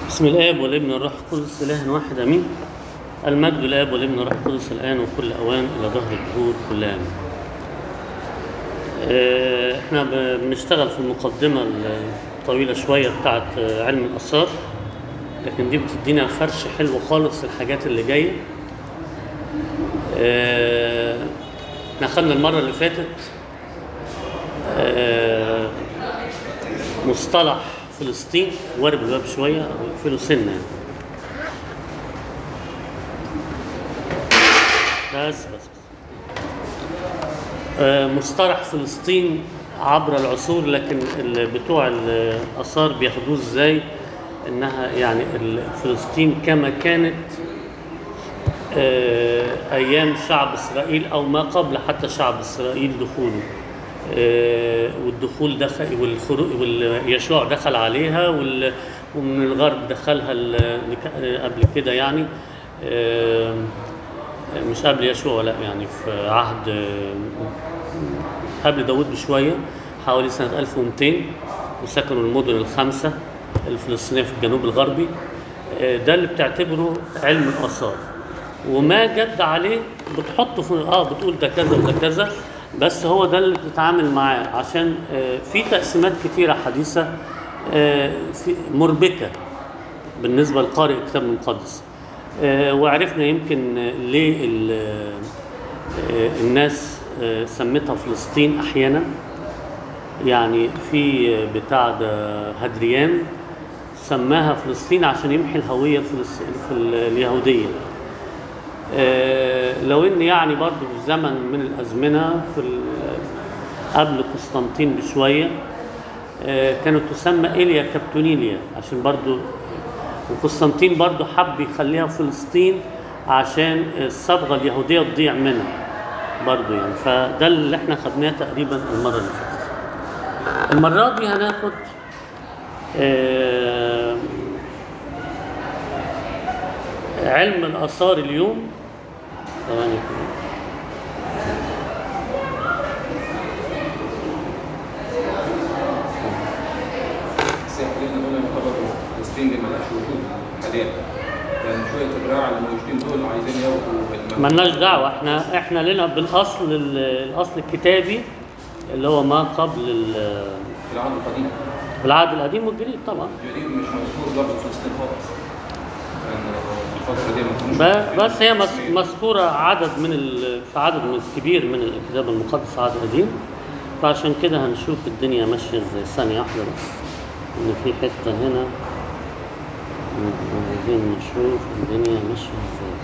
بسم الآب والابن والروح القدس إله واحد أمين المجد للآب والابن والروح القدس الآن وكل أوان إلى ظهر الدهور كلها آمين. آه، احنا ب- بنشتغل في المقدمة الطويلة شوية بتاعت آه، علم الآثار لكن دي بتدينا فرش حلو خالص الحاجات اللي جاية آه، احنا خدنا المرة اللي فاتت آه، مصطلح فلسطين وارب الباب شوية أو اقفله سنة يعني. بس بس بس آه، مصطلح فلسطين عبر العصور لكن ال- بتوع الآثار بياخدوه ازاي انها يعني ال- فلسطين كما كانت آه، ايام شعب اسرائيل او ما قبل حتى شعب اسرائيل دخوله آه، والدخول دخل والخروج يشوع دخل عليها وال- ومن الغرب دخلها ال- قبل كده يعني آه، مش قبل يشوع لا يعني في عهد آه، قبل داود بشويه حوالي سنه 1200 وسكنوا المدن الخمسه الفلسطينيه في الجنوب الغربي آه، ده اللي بتعتبره علم الاثار وما جد عليه بتحطه في اه بتقول ده كذا وده كذا بس هو ده اللي بتتعامل معاه عشان آه، في تقسيمات كتيره حديثه آه، في مربكه بالنسبه لقارئ الكتاب المقدس آه، وعرفنا يمكن آه، ليه ال- آه، الناس آه، سمتها فلسطين احيانا يعني في آه، بتاع ده هدريان سماها فلسطين عشان يمحي الهويه الفلس- في ال- اليهوديه آه، لو ان يعني برضو في زمن من الازمنه في ال- قبل قسطنطين بشويه آه، كانت تسمى إيليا كابتونيليا عشان برضو وقسطنطين برضو حب يخليها فلسطين عشان الصبغة اليهودية تضيع منها برضو يعني فده اللي احنا خدناه تقريبا المرة اللي فاتت المرة دي هناخد آه، علم الآثار اليوم ثواني كده. بس خلينا نقول ان خبر فلسطين دي ملهاش وجود حاليا لان شويه الرعاع الموجودين دول عايزين ياخدوا المنطقة. ملناش دعوة احنا احنا لنا بالاصل ال- الاصل الكتابي اللي هو ما قبل ال- في العهد القديم العهد القديم والجديد طبعا الجديد مش مذكور برضه فلسطين خالص يعني في الفتره دي ما كانوش ب- بس هي مس- مذكورة عدد من ال- في عدد من كبير من الكتاب المقدس عهد قديم فعشان كده هنشوف الدنيا ماشية ازاي ثانية واحدة بس ان في حتة هنا عايزين نشوف الدنيا ماشية ازاي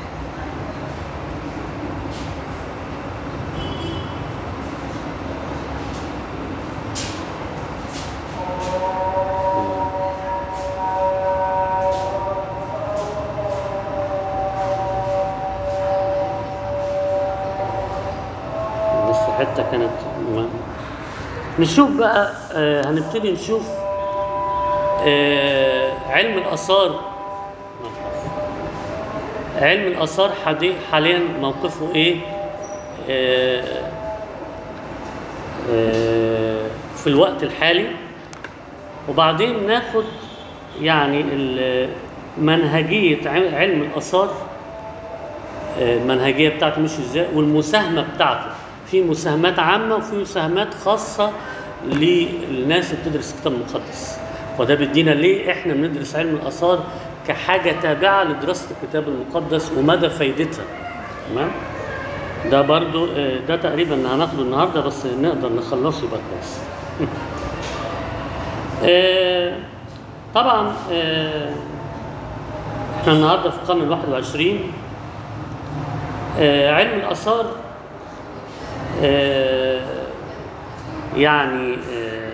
بس حتة كانت ما. نشوف بقى آه هنبتدي نشوف آه علم الآثار علم الآثار حدي- حاليا موقفه إيه؟ آه آه في الوقت الحالي وبعدين ناخد يعني ال- منهجية ع- علم الآثار آه، المنهجيه بتاعته مش ازاي والمساهمه بتاعته في مساهمات عامه وفي مساهمات خاصه للناس اللي بتدرس الكتاب المقدس وده بيدينا ليه احنا بندرس علم الاثار كحاجه تابعه لدراسه الكتاب المقدس ومدى فايدتها تمام ده برضو آه، ده تقريبا هناخده النهارده بس نقدر نخلصه يبقى كويس آه، طبعا آه، احنا النهارده في القرن الواحد وعشرين آه، علم الآثار آه، يعني آه،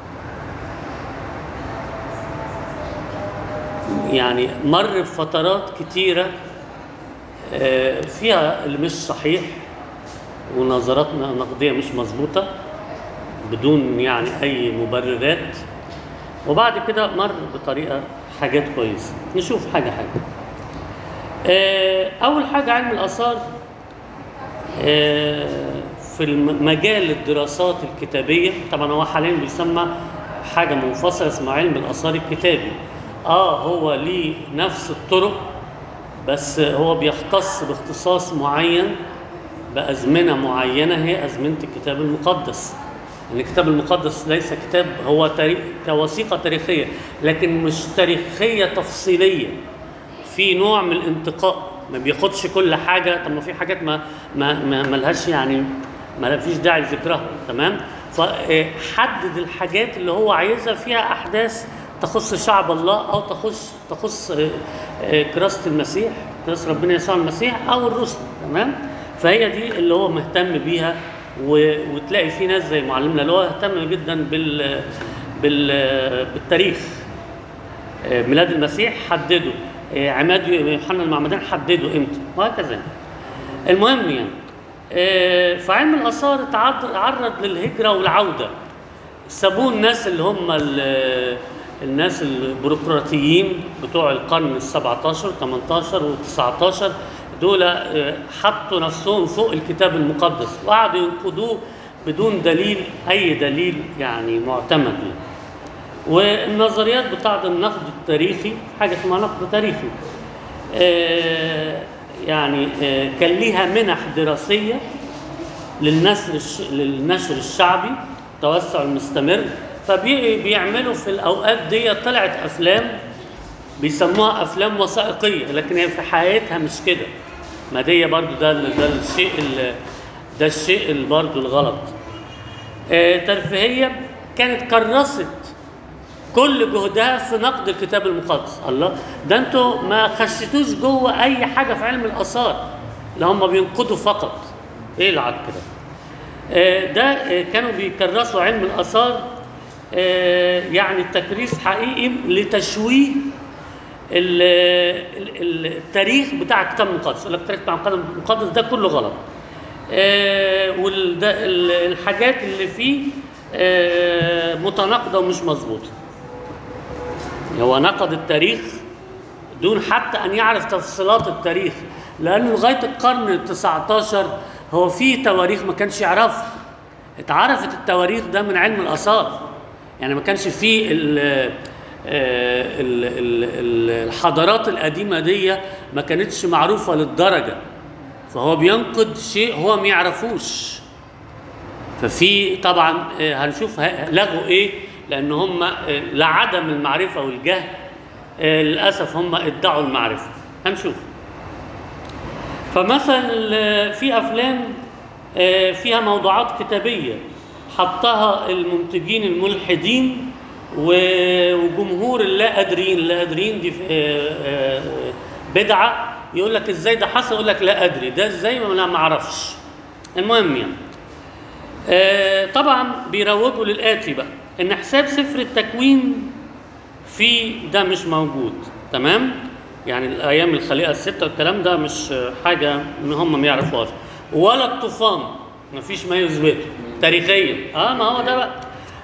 يعني مر بفترات كتيرة آه، فيها اللي مش صحيح ونظرات نقدية مش مظبوطة بدون يعني أي مبررات وبعد كده مر بطريقة حاجات كويسة نشوف حاجة حاجة آه، أول حاجة علم الآثار آه، في الم- مجال الدراسات الكتابية طبعا هو حاليا بيسمى حاجة منفصلة اسمها علم الآثار الكتابي اه هو ليه نفس الطرق بس هو بيختص باختصاص معين بأزمنة معينة هي أزمنة الكتاب المقدس يعني الكتاب المقدس ليس كتاب هو تاريخ كوثيقة تاريخية لكن مش تاريخية تفصيلية في نوع من الانتقاء ما بياخدش كل حاجة طب ما في حاجات ما ما ما ملهاش يعني ما فيش داعي لذكرها تمام فحدد الحاجات اللي هو عايزها فيها أحداث تخص شعب الله أو تخص تخص آه، آه، كراسة المسيح كراسة ربنا يسوع المسيح أو الرسل تمام فهي دي اللي هو مهتم بيها و... وتلاقي في ناس زي معلمنا اللي هو اهتم جدا بال... بال... بالتاريخ آه، ميلاد المسيح حدده آه، عماد يوحنا المعمدان حدده امتى وهكذا المهم يعني آه، فعلم الاثار اتعرض عرض للهجره والعوده سابوه الناس اللي هم ال- الناس البيروقراطيين بتوع القرن ال 17 18 و 19 دول آه، حطوا نفسهم فوق الكتاب المقدس وقعدوا ينقضوه بدون دليل اي دليل يعني معتمد يعني. والنظريات بتاعت النقد التاريخي حاجه اسمها نقد تاريخي آه، يعني آه، كان ليها منح دراسيه للنشر الش... للنشر الشعبي التوسع المستمر فبيعملوا في الاوقات دي طلعت افلام بيسموها افلام وثائقيه لكن هي في حقيقتها مش كده ما دي برضو ده ال- ده الشيء ال- ده الشيء ال- برضو الغلط آه، ترفيهيه كانت كرست كل جهدها في نقد الكتاب المقدس الله ده انتوا ما خشيتوش جوه اي حاجه في علم الاثار اللي هم بينقدوا فقط ايه العك ده آه، ده آه، كانوا بيكرسوا علم الاثار آه، يعني تكريس حقيقي لتشويه ال- ال- ال- التاريخ بتاع الكتاب المقدس يقول لك التاريخ بتاع الكتاب المقدس ده كله غلط والحاجات اللي فيه آه، متناقضه ومش مظبوطه هو نقد التاريخ دون حتى ان يعرف تفصيلات التاريخ لانه لغايه القرن ال 19 هو في تواريخ ما كانش يعرفها اتعرفت التواريخ ده من علم الاثار يعني ما كانش في ال- آه، ال- ال- ال- الحضارات القديمه دي ما كانتش معروفه للدرجه فهو بينقد شيء هو ما يعرفوش ففي طبعا آه، هنشوف ه- لغوا ايه لان هم آه، لعدم المعرفه والجهل آه، للاسف هم ادعوا المعرفه هنشوف فمثلا ال- في افلام آه، فيها موضوعات كتابيه حطها المنتجين الملحدين و- وجمهور اللا قادرين اللا قادرين دي آه، آه، بدعه يقول لك ازاي ده حصل يقول لك لا ادري ده ازاي ما لا ما اعرفش المهم يعني آه، طبعا بيروجوا للآتي بقى إن حساب سفر التكوين في ده مش موجود تمام يعني الأيام الخليقة الستة والكلام ده مش آه، حاجة إن هم ما يعرفوهاش ولا الطوفان مفيش ما يثبته تاريخيا اه ما هو ده بقى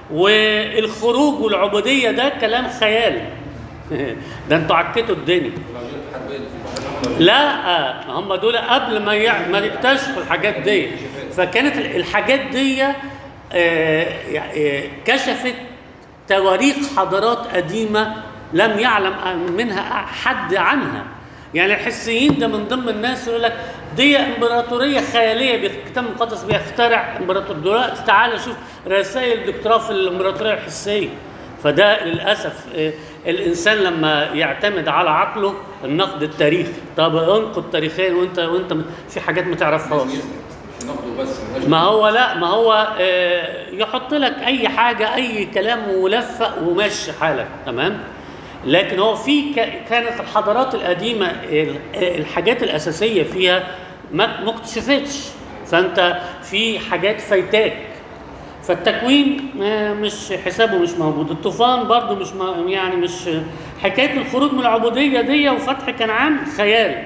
والخروج والعبودية ده كلام خيال ده انتوا عكتوا الدنيا والعمليات الحربيه اللي في البحر الاحمر لا هم دول قبل ما يع... ما يكتشفوا الحاجات دي فكانت ال- الحاجات دي آه، يع- آه، كشفت تواريخ حضارات قديمة لم يعلم منها حد عنها يعني الحسيين ده من ضمن الناس يقول لك دي امبراطوريه خياليه بي- الكتاب المقدس بيخترع امبراطور دلوقتي تعالى شوف رسائل دكتوراه في الامبراطوريه الحسيه فده للاسف آه، الانسان لما يعتمد على عقله النقد التاريخي طب انقد تاريخيا وانت وانت م- في حاجات ما تعرفهاش لازم يثبت مش نقده بس ملهاش ما هو لا ما هو آه، يحط لك اي حاجه اي كلام ملفق وماشي حالك تمام لكن هو في ك- كانت الحضارات القديمه ال- الحاجات الاساسيه فيها ما ما اكتشفتش فانت في حاجات فايتاك فالتكوين آه، مش حسابه مش موجود الطوفان برضو مش م- يعني مش حكايه الخروج من العبوديه دي وفتح كنعان خيال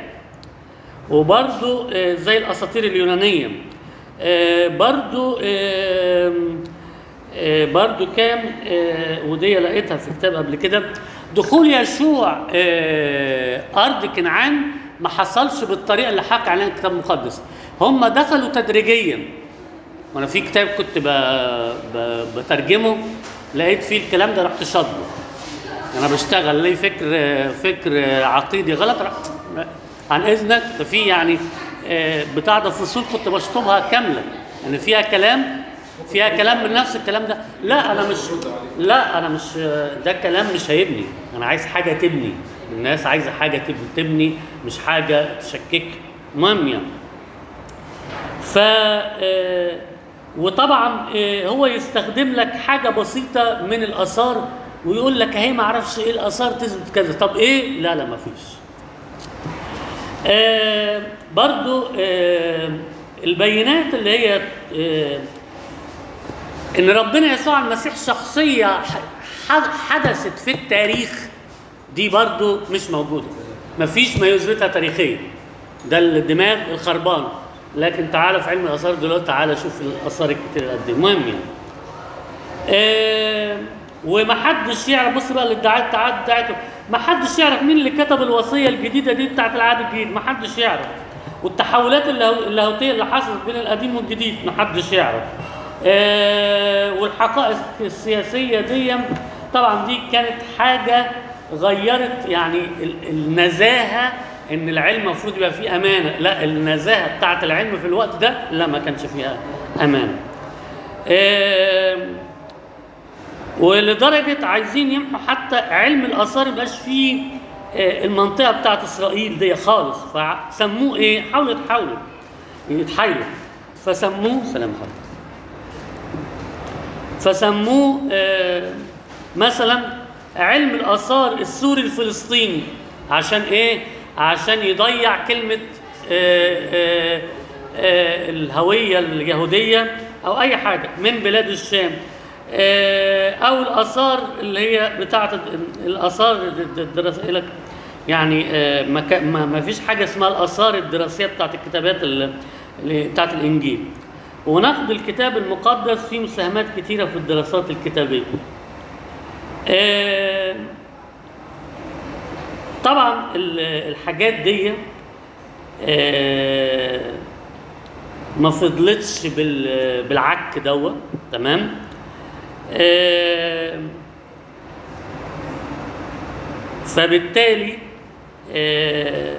وبرضو آه، زي الاساطير اليونانيه آه، برضو آم، آه، برضو كان آه، ودي لقيتها في كتاب قبل كده دخول يشوع آه، ارض كنعان ما حصلش بالطريقه اللي حكى عليها الكتاب المقدس هم دخلوا تدريجيا وانا في كتاب كنت ب... ب... بترجمه لقيت فيه الكلام ده رحت شاطبه انا بشتغل لي فكر فكر عقيدي غلط عن اذنك ففي يعني آه، بتاع ده فصول كنت بشطبها كامله يعني فيها كلام فيها كلام من نفس الكلام ده لا انا مش لا انا مش ده كلام مش هيبني انا عايز حاجه تبني الناس عايزه حاجه تب- تبني مش حاجه تشكك المهم يعني ف آه، وطبعا آه، هو يستخدم لك حاجه بسيطه من الاثار ويقول لك اهي ما اعرفش ايه الاثار تثبت كذا طب ايه لا لا ما فيش آه برضو آه البينات اللي هي آه ان ربنا يسوع المسيح شخصيه ح- حدثت في التاريخ دي برضو مش موجوده مفيش ما يثبتها تاريخيا ده الدماغ الخربان لكن تعالى في علم الاثار دلوقتي تعالى شوف الاثار الكتير قد ايه المهم يعني آه ومحدش يعرف بص بقى الادعاءات بتاعت- بتاعته محدش يعرف مين اللي كتب الوصيه الجديده دي بتاعت العهد الجديد محدش يعرف والتحولات اللاهو- اللاهوتيه اللي حصلت بين القديم والجديد محدش يعرف آه والحقائق السياسيه دي طبعا دي كانت حاجه غيرت يعني ال- النزاهه ان العلم المفروض يبقى فيه امانه لا النزاهه بتاعت العلم في الوقت ده لا ما كانش فيها امانه آه ولدرجه عايزين يمحوا حتى علم الاثار مبقاش فيه آه، المنطقه بتاعت اسرائيل دي خالص فسموه ايه؟ حاولوا يتحاولوا يتحايلوا فسموه سلام عليكم فسموه آه، مثلا علم الاثار السوري الفلسطيني عشان ايه؟ عشان يضيع كلمه آه، آه، آه، الهويه اليهوديه او اي حاجه من بلاد الشام آه، او الاثار اللي هي بتاعه الاثار الدراسيه لك يعني آه، ما كا- ما ما فيش حاجه اسمها الاثار الدراسيه بتاعه الكتابات ال- اللي بتاعه الانجيل وناخد الكتاب المقدس فيه مساهمات كتيره في الدراسات الكتابيه آه، طبعا ال- الحاجات دي آه، ما فضلتش بال- بالعك دوت تمام آه، فبالتالي آه،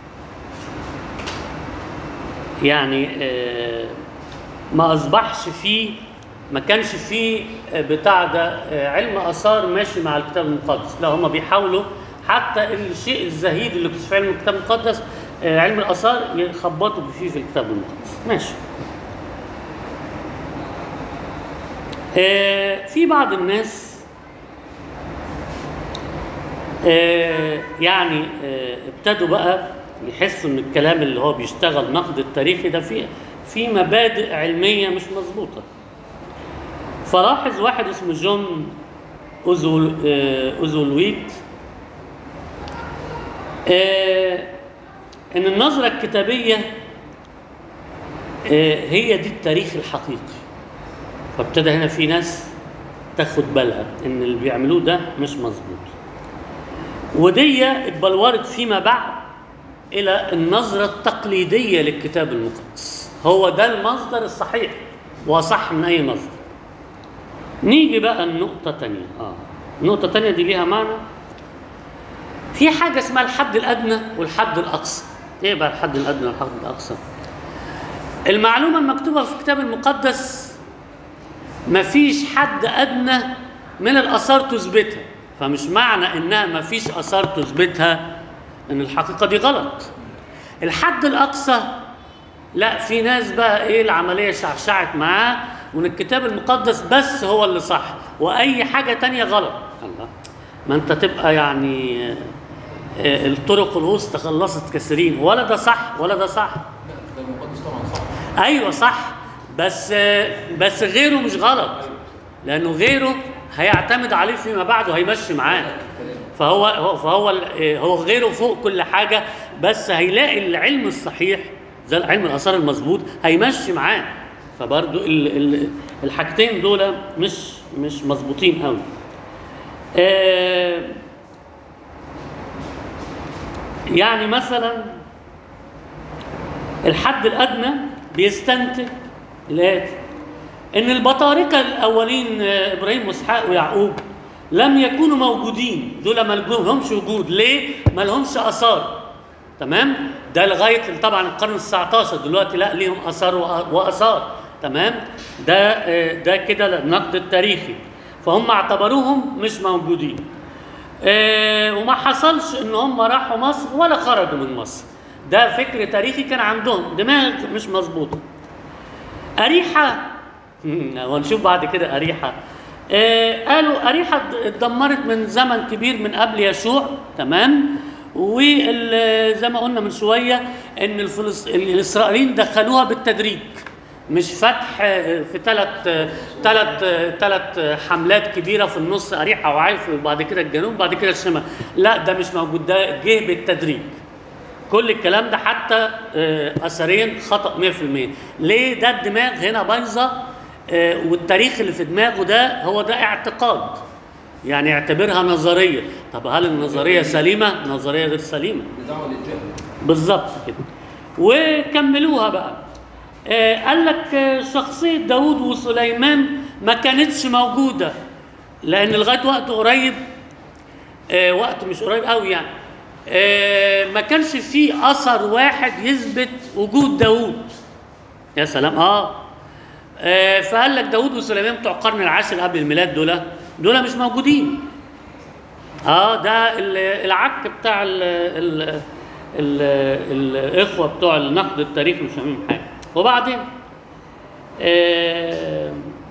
يعني آه، ما اصبحش فيه ما كانش فيه آه، بتاع ده آه، علم اثار ماشي مع الكتاب المقدس لا هم بيحاولوا حتى الشيء الزهيد اللي في علم الكتاب المقدس آه، علم الاثار يخبطوا فيه في الكتاب المقدس ماشي آه، في بعض الناس آه، يعني آه، ابتدوا بقى يحسوا ان الكلام اللي هو بيشتغل نقد التاريخي ده فيه في مبادئ علميه مش مظبوطه فلاحظ واحد اسمه جون أوزول آه، اوزولويت آه، ان النظره الكتابيه آه، هي دي التاريخ الحقيقي فابتدى هنا في ناس تاخد بالها ان اللي بيعملوه ده مش مظبوط ودي اتبلورت فيما بعد الى النظره التقليديه للكتاب المقدس هو ده المصدر الصحيح واصح من اي مصدر نيجي بقى النقطة تانية اه النقطة تانية دي ليها معنى في حاجة اسمها الحد الأدنى والحد الأقصى إيه بقى الحد الأدنى والحد الأقصى؟ المعلومة المكتوبة في الكتاب المقدس مفيش حد ادنى من الاثار تثبتها فمش معنى انها مفيش اثار تثبتها ان الحقيقه دي غلط الحد الاقصى لا في ناس بقى ايه العمليه شعشعت معاه وان الكتاب المقدس بس هو اللي صح واي حاجه تانية غلط الله ما انت تبقى يعني آه، آه، الطرق الوسطى خلصت كثيرين ولا ده صح ولا ده صح لا ده المقدس طبعا صح ايوه صح بس بس غيره مش غلط لانه غيره هيعتمد عليه فيما بعد وهيمشي معاه فهو هو فهو ال- هو غيره فوق كل حاجه بس هيلاقي العلم الصحيح زي علم الاثار المظبوط هيمشي معاه فبرضو ال- ال- الحاجتين دول مش مش مظبوطين قوي آه، يعني مثلا الحد الادنى بيستنتج الاتي ان البطاركه الاولين آه، ابراهيم واسحاق ويعقوب لم يكونوا موجودين دول ما لهمش وجود ليه ما لهمش اثار تمام ده لغايه طبعا القرن ال 19 دلوقتي لا ليهم اثار وأ- واثار تمام ده آه، ده كده النقد التاريخي فهم اعتبروهم مش موجودين آه، وما حصلش ان هم راحوا مصر ولا خرجوا من مصر ده فكر تاريخي كان عندهم دماغ مش مظبوطه أريحة ونشوف بعد كده أريحة آه قالوا أريحة اتدمرت من زمن كبير من قبل يشوع تمام وزي ما قلنا من شوية إن الفلس... الإسرائيليين دخلوها بالتدريج مش فتح آه، في ثلاث ثلاث ثلاث حملات كبيره في النص اريحه وعيف وبعد كده الجنوب وبعد كده الشمال لا ده مش موجود ده جه بالتدريج كل الكلام ده حتى آه، اثريا خطا 100% ليه ده الدماغ هنا بايظه آه، والتاريخ اللي في دماغه ده هو ده اعتقاد يعني اعتبرها نظريه طب هل النظريه سليمه نظريه غير سليمه بدعوة للجهل بالظبط كده وكملوها بقى آه قال لك آه، شخصية داود وسليمان ما كانتش موجودة لأن لغاية وقت قريب آه وقت مش قريب قوي يعني آه ما كانش فيه أثر واحد يثبت وجود داود يا سلام آه, آه فقال لك داود وسليمان بتوع القرن العاشر قبل الميلاد دول دول مش موجودين اه ده ال- العك بتاع ال ال ال الاخوه بتوع النقد التاريخي مش فاهمين حاجه وبعدين آه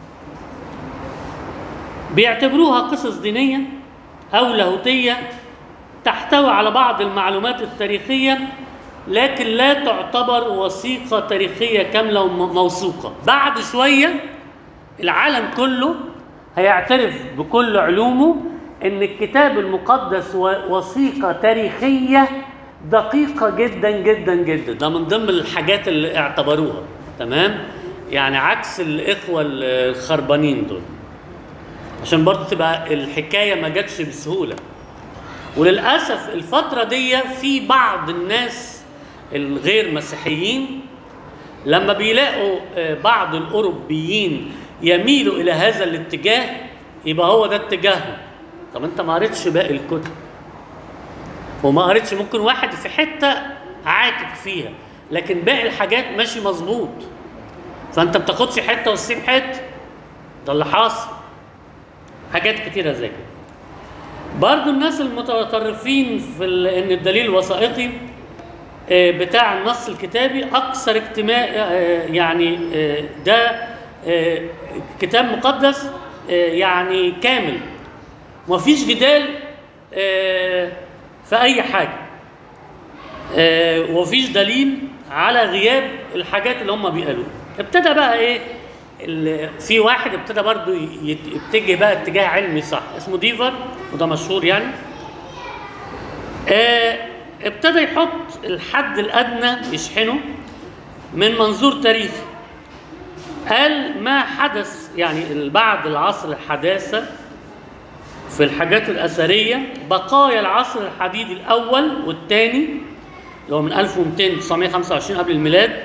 بيعتبروها قصص دينيه او لاهوتيه تحتوي على بعض المعلومات التاريخيه لكن لا تعتبر وثيقه تاريخيه كامله وموثوقه بعد شويه العالم كله هيعترف بكل علومه ان الكتاب المقدس و- وثيقه تاريخيه دقيقه جدا جدا جدا ده من ضمن الحاجات اللي اعتبروها تمام يعني عكس الاخوه الخربانين دول عشان برضه تبقى الحكايه ما جاتش بسهوله وللاسف الفتره دي في بعض الناس الغير مسيحيين لما بيلاقوا آه، بعض الاوروبيين يميلوا الى هذا الاتجاه يبقى هو ده اتجاههم طب انت ما قريتش باقي الكتب وما قريتش ممكن واحد في حته عاكك فيها لكن باقي الحاجات ماشي مظبوط فانت ما بتاخدش حته وتسيب حته ده اللي حاصل حاجات كتيره زي كده برضو الناس المتطرفين في ال- ان الدليل الوثائقي آه، بتاع النص الكتابي اكثر اجتماع آه، يعني آه، ده آه، كتاب مقدس آه، يعني كامل ومفيش جدال آه، في اي حاجه آه، ومفيش دليل على غياب الحاجات اللي هم بيقالوها ابتدى بقى ايه ال- في واحد ابتدى برضو يت- يتجه بقى اتجاه علمي صح اسمه ديفر وده مشهور يعني آه، ابتدى يحط الحد الادنى يشحنه من منظور تاريخي قال ما حدث يعني بعد العصر الحداثه في الحاجات الاثريه بقايا العصر الحديدي الاول والثاني اللي هو من 1200 925 قبل الميلاد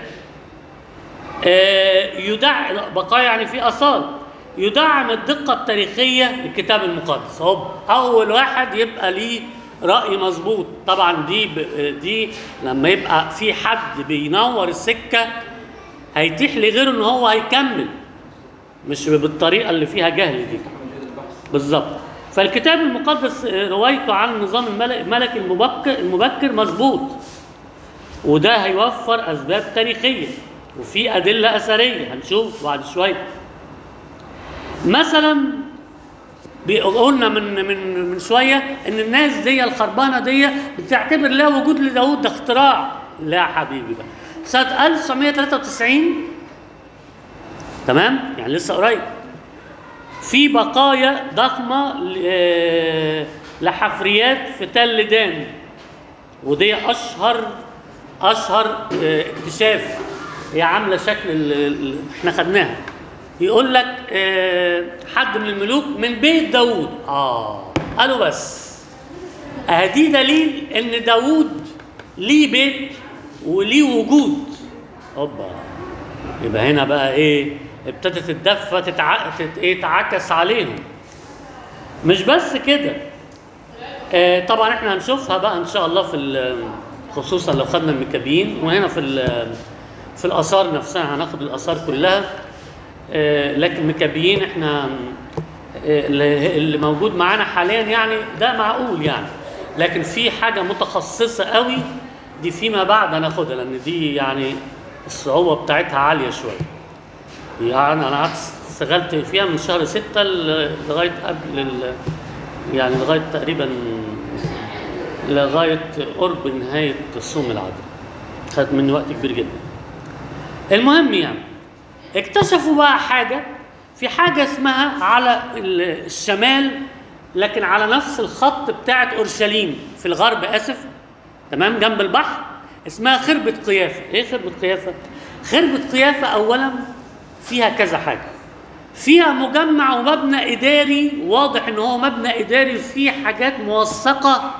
آه، يدعم بقايا يعني في اثار يدعم الدقه التاريخيه للكتاب المقدس هو اول واحد يبقى ليه راي مظبوط طبعا دي ب... دي لما يبقى في حد بينور السكه هيتيح لغيره ان هو هيكمل مش بالطريقه اللي فيها جهل دي مجال البحث بالظبط فالكتاب المقدس آه، روايته عن النظام الملك- الملكي المبكر المبكر مظبوط وده هيوفر اسباب تاريخيه وفي ادله اثريه هنشوف بعد شويه مثلا بي- قلنا من من من شويه ان الناس دي الخربانه دي بتعتبر لا وجود لداود ده اختراع لا يا حبيبي بقى سنه 1993 تمام يعني لسه قريب في بقايا ضخمه ل- لحفريات في تل دان ودي اشهر اشهر آه، اكتشاف هي عامله شكل ال- ال- احنا خدناها يقول لك آه، حد من الملوك من بيت داوود اه قالوا بس ادي دليل ان داوود ليه بيت وليه وجود اوبا يبقى هنا بقى ايه ابتدت الدفه تتع... تت... ايه تعكس عليهم مش بس كده آه، طبعا احنا هنشوفها بقى ان شاء الله في ال- خصوصا لو خدنا المكابين وهنا في ال- في الاثار نفسها هناخد الاثار كلها آه، لكن مكابيين احنا آه، اللي اللي موجود معانا حاليا يعني ده معقول يعني لكن في حاجه متخصصه قوي دي فيما بعد هناخدها لان دي يعني الصعوبه بتاعتها عاليه شويه يعني انا قعدت اشتغلت فيها من شهر ستة ل- لغايه قبل ال... يعني لغايه تقريبا لغايه قرب نهايه الصوم العادي خد مني وقت كبير جدا المهم يعني اكتشفوا بقى حاجه في حاجه اسمها على ال- الشمال لكن على نفس الخط بتاعت اورشليم في الغرب اسف تمام جنب البحر اسمها خربة قيافة ايه خربة قيافة خربة قيافة اولا فيها كذا حاجة فيها مجمع ومبنى اداري واضح ان هو مبنى اداري فيه حاجات موثقة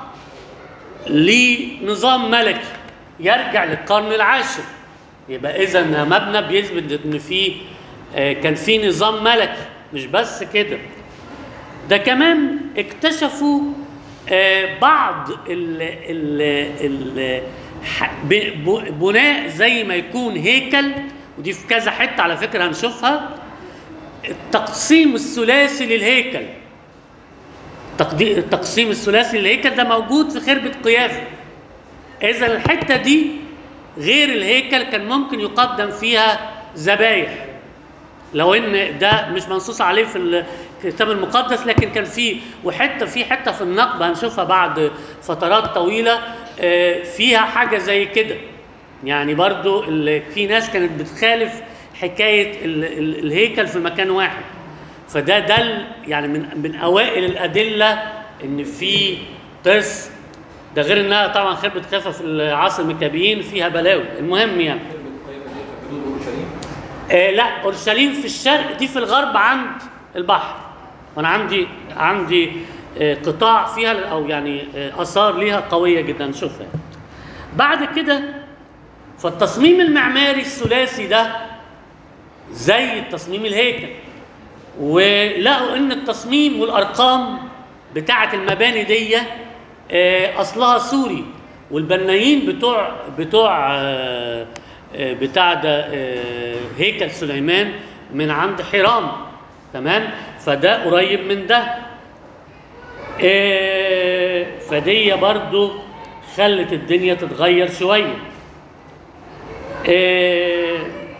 لنظام ملكي يرجع للقرن العاشر يبقى اذا مبنى بيثبت ان فيه آه، كان في نظام ملكي مش بس كده ده كمان اكتشفوا آه، بعض ال ال ال ح- ب- ب- بناء زي ما يكون هيكل ودي في كذا حته على فكره هنشوفها التقسيم الثلاثي للهيكل تقدي- التقسيم الثلاثي للهيكل ده موجود في خربة قيافة إذا الحتة دي غير الهيكل كان ممكن يقدم فيها ذبايح لو ان ده مش منصوص عليه في الكتاب المقدس لكن كان في وحته في حته في النقب هنشوفها بعد فترات طويله آه، فيها حاجه زي كده يعني برضو ال- في ناس كانت بتخالف حكايه ال- ال- الهيكل في مكان واحد فده دل يعني من من اوائل الادله ان في ترس ده غير انها طبعا خربت خافه في العصر المكابيين فيها بلاوي المهم يعني خربة قيافة دي في حدود اورشليم آه لا اورشليم في الشرق دي في الغرب عند البحر وانا عندي عندي آه قطاع فيها او يعني آه اثار ليها قويه جدا نشوفها بعد كده فالتصميم المعماري الثلاثي ده زي التصميم الهيكل ولقوا ان التصميم والارقام بتاعه المباني دي آه، اصلها سوري والبنايين بتوع بتوع آه، آه، بتاع ده آه، هيكل سليمان من عند حرام تمام فده قريب من ده آه، فدي برضو خلت الدنيا تتغير شويه آه،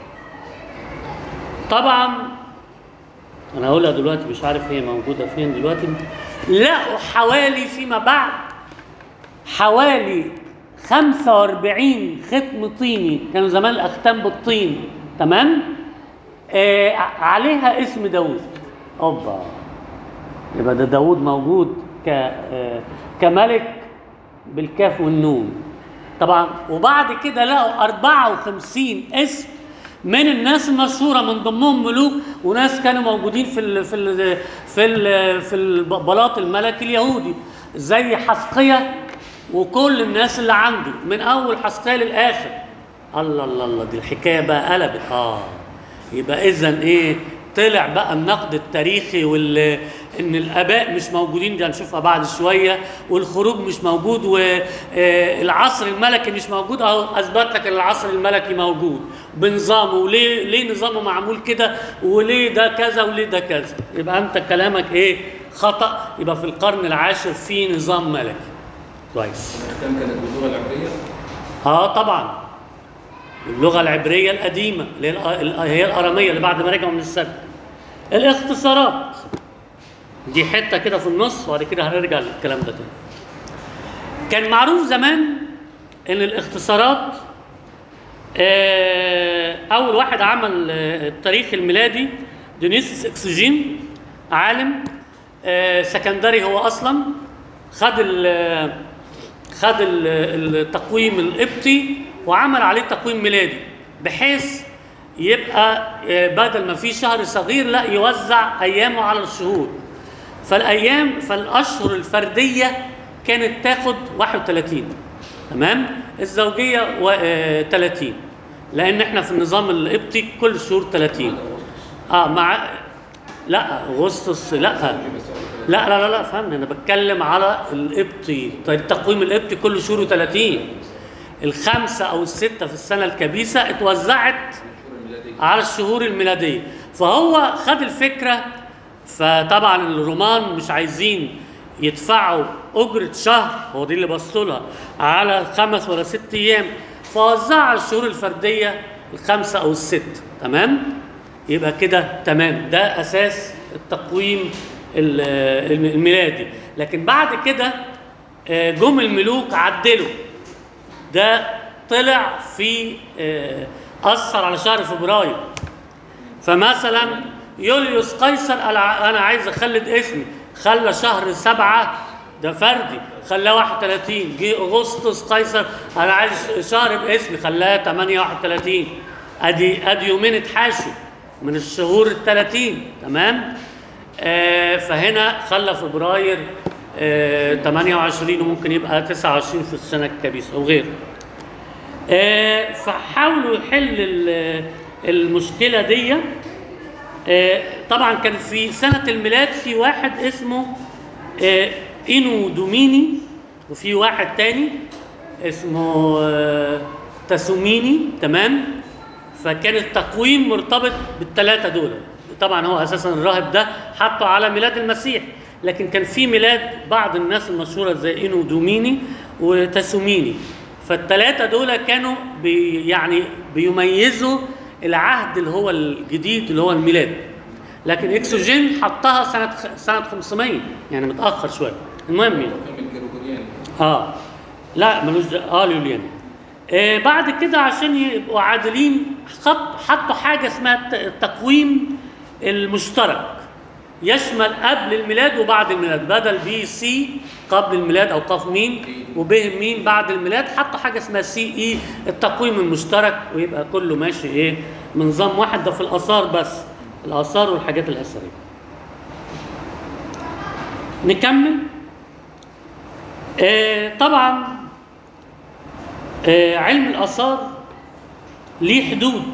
طبعا انا هقولها دلوقتي مش عارف هي موجوده فين دلوقتي لقوا حوالي فيما بعد حوالي 45 ختم طيني كانوا زمان الاختام بالطين تمام آه عليها اسم داوود اوبا يبقى ده داوود موجود ك آه كملك بالكاف والنون طبعا وبعد كده لقوا 54 اسم من الناس المشهوره من ضمنهم ملوك وناس كانوا موجودين في ال في ال في ال في البلاط الملكي اليهودي زي حسقية وكل الناس اللي عنده من اول حسقية للاخر الله الله الله دي الحكايه بقى قلبت اه يبقى اذا ايه طلع بقى النقد التاريخي وال ان الاباء مش موجودين دي هنشوفها بعد شويه والخروج مش موجود والعصر الملكي مش موجود اهو اثبت لك ان العصر الملكي موجود بنظامه وليه ليه نظامه معمول كده وليه ده كذا وليه ده كذا يبقى انت كلامك ايه خطا يبقى في القرن العاشر في نظام ملكي كويس الاختام كانت باللغه العبريه اه طبعا اللغه العبريه القديمه اللي هي الأ- الأ- هي الاراميه اللي بعد ما رجعوا من السبت الاختصارات دي حته كده في النص وبعد كده هنرجع للكلام ده تاني كان معروف زمان ان الاختصارات آه، اول واحد عمل آه، التاريخ الميلادي ديونيسيس اكسجين عالم آه، سكندري هو اصلا خد ال خد ال- التقويم القبطي وعمل عليه تقويم ميلادي بحيث يبقى آه، بدل ما في شهر صغير لا يوزع ايامه على الشهور فالايام فالاشهر الفرديه كانت تاخد 31 تمام الزوجيه و- آه، 30 لان احنا في النظام القبطي كل شهور 30 اه مع لا اغسطس لا بس لا لا لا لا فهمني انا بتكلم على القبطي طيب التقويم القبطي كل شهوره 30 الخمسه او السته في السنه الكبيسه اتوزعت الشهور الميلادية على الشهور الميلاديه فهو خد الفكره فطبعا الرومان مش عايزين يدفعوا اجره شهر هو دي اللي بصوا لها على خمس ولا ست ايام فوزعها على الشهور الفرديه الخمسه او الست تمام يبقى كده تمام ده اساس التقويم ال- الم- الميلادي لكن بعد كده آه، جم الملوك عدلوا ده طلع في آه، اثر على شهر فبراير فمثلا يوليوس قيصر قال ع- انا عايز اخلد اسمي خلى شهر سبعة ده فردي خلاه 31 جه اغسطس قيصر انا عايز شهر باسمي خلاه 8 31 ادي ادي يومين اتحاشوا من الشهور ال 30 تمام آه فهنا خلى فبراير آه 28 وممكن يبقى 29 في السنه الكبيسه وغيره آه، فحاولوا يحل ال- المشكله دي آه، طبعا كان في سنه الميلاد في واحد اسمه آه، اينو دوميني وفي واحد تاني اسمه آه، تاسوميني تمام فكان التقويم مرتبط بالثلاثه دول طبعا هو اساسا الراهب ده حطه على ميلاد المسيح لكن كان في ميلاد بعض الناس المشهوره زي اينو دوميني وتاسوميني فالثلاثه دول كانوا بي يعني بيميزوا العهد اللي هو الجديد اللي هو الميلاد لكن اكسوجين حطها سنه سنه 500 يعني متاخر شويه المهم يعني كان بالجريجوريان اه لا ملوش د- اه اليولياني آه بعد كده عشان يبقوا عادلين خط حطوا حاجه اسمها الت- التقويم المشترك يشمل قبل الميلاد وبعد الميلاد بدل بي سي قبل الميلاد او قاف مين وب مين بعد الميلاد حطوا حاجه اسمها سي اي التقويم المشترك ويبقى كله ماشي ايه بنظام واحد ده في الاثار بس الاثار والحاجات الاثريه نكمل آه، طبعا آه، علم الآثار ليه حدود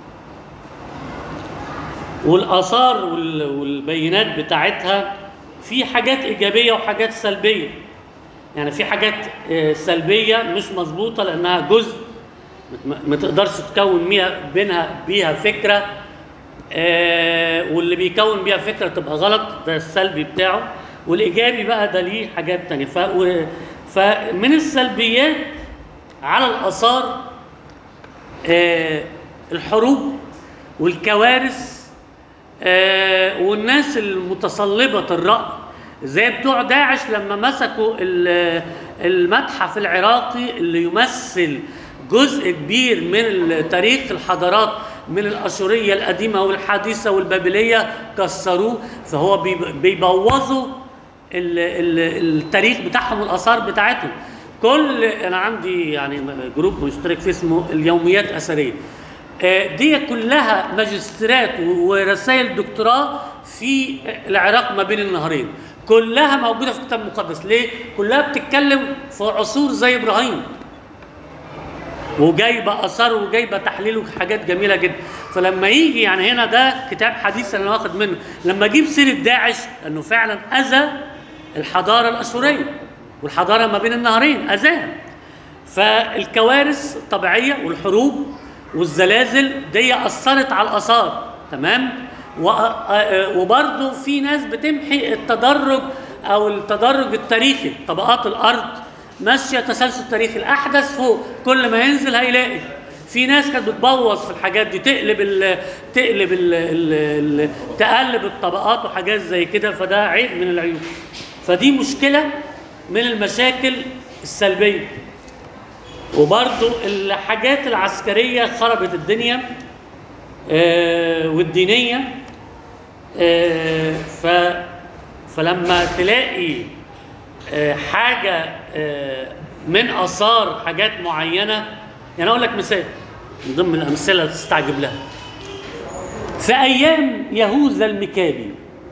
والآثار وال- والبينات بتاعتها في حاجات إيجابية وحاجات سلبية يعني في حاجات آه، سلبية مش مظبوطة لأنها جزء ما- ما تقدرش تكون بيها بينها بيها فكرة آه، واللي بيكون بيها فكرة تبقى غلط ده السلبي بتاعه والإيجابي بقى ده ليه حاجات تانية ف... و- فمن السلبيات على الآثار آه، الحروب والكوارث آه، والناس المتصلبة الرأي زي بتوع داعش لما مسكوا ال- المتحف العراقي اللي يمثل جزء كبير من تاريخ الحضارات من الأشورية القديمة والحديثة والبابلية كسروه فهو بيب- بيبوظوا ال- ال- التاريخ بتاعهم والآثار بتاعتهم كل أنا عندي يعني جروب مشترك فيه اسمه اليوميات أثرية آه، دي كلها ماجستيرات ورسائل دكتوراه في العراق ما بين النهرين كلها موجوده في الكتاب المقدس ليه كلها بتتكلم في عصور زي ابراهيم وجايبه اثار وجايبه تحليل وحاجات جميله جدا فلما يجي يعني هنا ده كتاب حديث انا واخد منه لما اجيب سيره داعش انه فعلا اذى الحضاره الاشوريه والحضاره ما بين النهرين اذاها فالكوارث الطبيعيه والحروب والزلازل دي اثرت على الاثار تمام و- آه، وبرضه في ناس بتمحي التدرج او التدرج التاريخي طبقات الارض ماشيه تسلسل تاريخي الاحدث فوق كل ما ينزل هيلاقي في ناس كانت بتبوظ في الحاجات دي تقلب ال تقلب ال ال ال تقلب الطبقات وحاجات زي كده فده عيب من العيوب فدي مشكله من المشاكل السلبيه وبرضو الحاجات العسكرية خربت الدنيا آه، والدينية آه، ف فلما تلاقي آه، حاجة آه، من آثار حاجات معينة يعني أقول لك مثال من ضمن الأمثلة اللي تستعجب لها في أيام يهوذا المكابي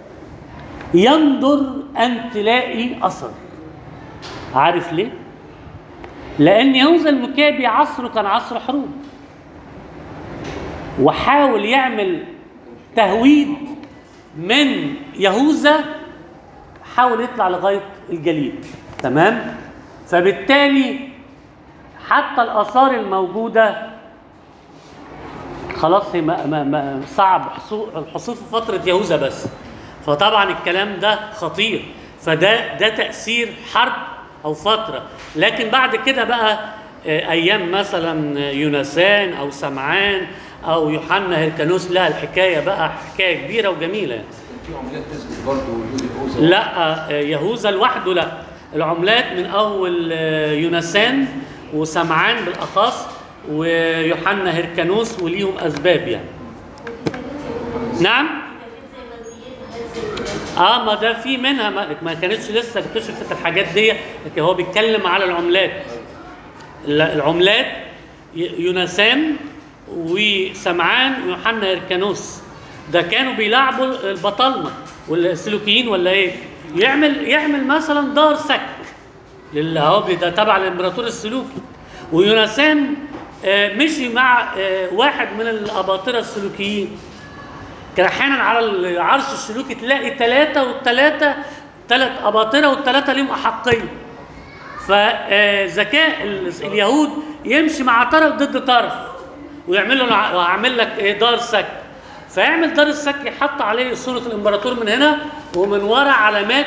يندر أن تلاقي أثر عارف ليه؟ لأن يهوذا المكابي عصره كان عصر حروب وحاول يعمل تهويد من يهوذا حاول يطلع لغايه الجليد تمام فبالتالي حتى الاثار الموجوده خلاص هي ما ما ما صعب حصول الحصول في فتره يهوذا بس فطبعا الكلام ده خطير فده ده تاثير حرب او فتره لكن بعد كده بقى آه، ايام مثلا يونسان او سمعان او يوحنا هيركانوس لها الحكايه بقى حكايه كبيره وجميله يعني. في عمليات تثبت برضه وجود الأوزة لا آه، يهوذا لوحده لا العملات من اول آه، يونسان وسمعان بالاخص ويوحنا هيركانوس وليهم اسباب يعني نعم اه ما ده في منها ما, ما كانتش لسه اكتشفت الحاجات دي لكن هو بيتكلم على العملات ال- العملات ي- يونسان وسمعان ويوحنا هيركانوس ده كانوا بيلعبوا البطالمه والسلوكيين ولا ايه يعمل يعمل مثلا دار سك للي هو ده تبع الامبراطور السلوكي ويونسان آه، مشي مع آه، واحد من الاباطره السلوكيين كان احيانا على العرش السلوكي تلاقي ثلاثه والثلاثه ثلاث اباطره والثلاثه ليهم احقيه فذكاء اليهود يمشي مع طرف ضد طرف ويعمل له وهعمل لك ايه دار سك فيعمل دار السك يحط عليه صوره الامبراطور من هنا ومن ورا علامات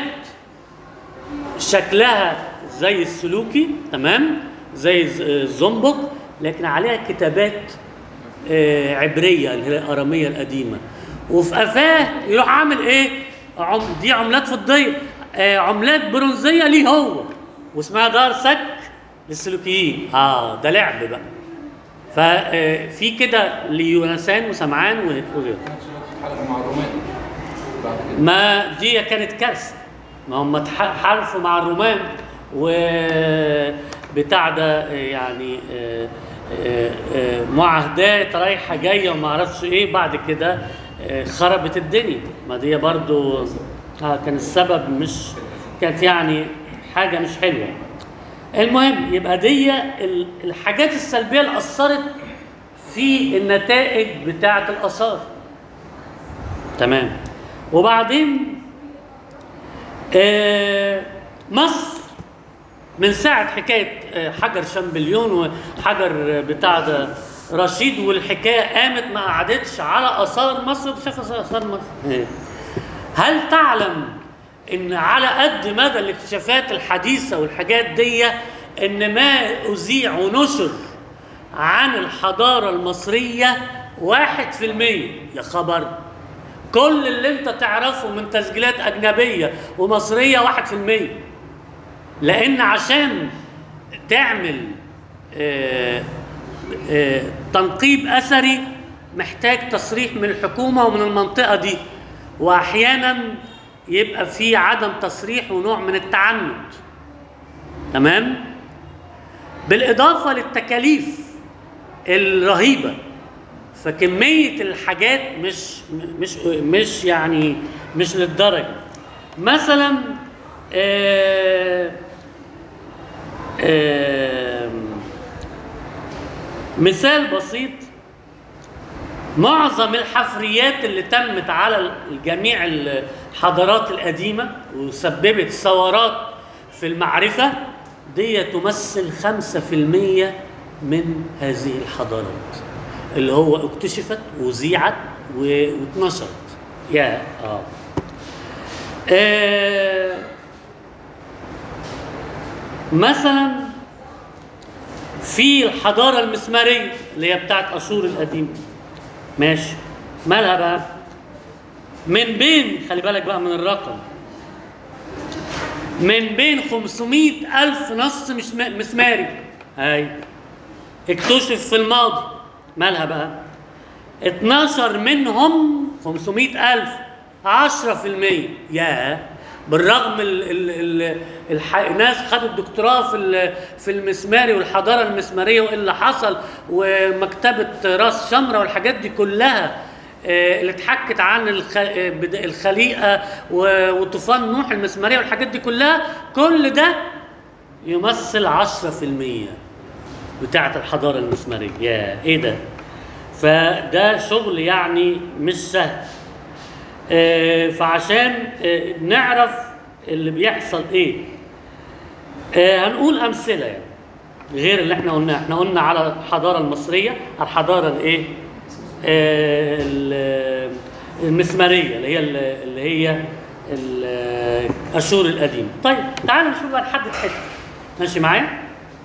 شكلها زي السلوكي تمام زي الز- الزنبق لكن عليها كتابات آه، عبريه اللي هي الاراميه القديمه وفي قفاه يروح عامل ايه؟ عم دي عملات فضيه آه، عملات برونزيه ليه هو واسمها دار سك للسلوكيين اه ده لعب بقى ففي كده ليونسان وسمعان وغيره في نفس الوقت اتحالفوا مع الرومان بعد كده ما دي كانت كارثه ما هم اتح- حالفوا مع الرومان وبتاع ده يعني آه، آه، آه، معاهدات رايحه جايه وما اعرفش ايه بعد كده آه، خربت الدنيا ما دي برضو اه كان السبب مش كانت يعني حاجه مش حلوه المهم يبقى دي ال- الحاجات السلبيه اللي اثرت في النتائج بتاعه الاثار تمام وبعدين آه، مصر من ساعة حكاية آه، حجر شامبليون وحجر بتاع ده رشيد والحكاية قامت ما قعدتش على آثار مصر شاف آثار مصر إيه. هل تعلم إن على قد مدى الاكتشافات الحديثة والحاجات دي إن ما أذيع ونشر عن الحضارة المصرية واحد في المية يا خبر كل اللي انت تعرفه من تسجيلات أجنبية ومصرية واحد في المية لأن عشان تعمل آه، آه، تنقيب أثري محتاج تصريح من الحكومة ومن المنطقة دي وأحيانا يبقى في عدم تصريح ونوع من التعنت تمام بالإضافة للتكاليف الرهيبة فكمية الحاجات مش مش مش يعني مش للدرجة مثلا آه آه مثال بسيط معظم الحفريات اللي تمت على جميع الحضارات القديمة وسببت ثورات في المعرفة دي تمثل خمسة في المية من هذه الحضارات اللي هو اكتشفت وذيعت و- واتنشرت يا اه, آه مثلا في الحضارة المسمارية اللي هي بتاعت أشور القديمة ماشي مالها بقى من بين خلي بالك بقى من الرقم من بين 500 ألف نص مش م- مسماري هاي اكتشف في الماضي مالها بقى 12 منهم 500 ألف 10% يا بالرغم ال ال ال الح... الناس خدت دكتوراه في ال- في المسماري والحضاره المسماريه وايه اللي حصل ومكتبه راس شمره والحاجات دي كلها آه، اللي اتحكت عن الخ... آه، بد- الخليقه و- وطوفان نوح المسماريه والحاجات دي كلها كل ده يمثل 10% بتاعه الحضاره المسماريه يا ايه ده فده شغل يعني مش سهل آه، فعشان آه، نعرف اللي بيحصل ايه آه هنقول امثله يعني غير اللي احنا قلناه احنا قلنا على الحضاره المصريه على الحضاره الايه آه ال- المسماريه اللي هي اللي هي ال- اشور القديم طيب تعالوا نشوف بقى نحدد حته ماشي معايا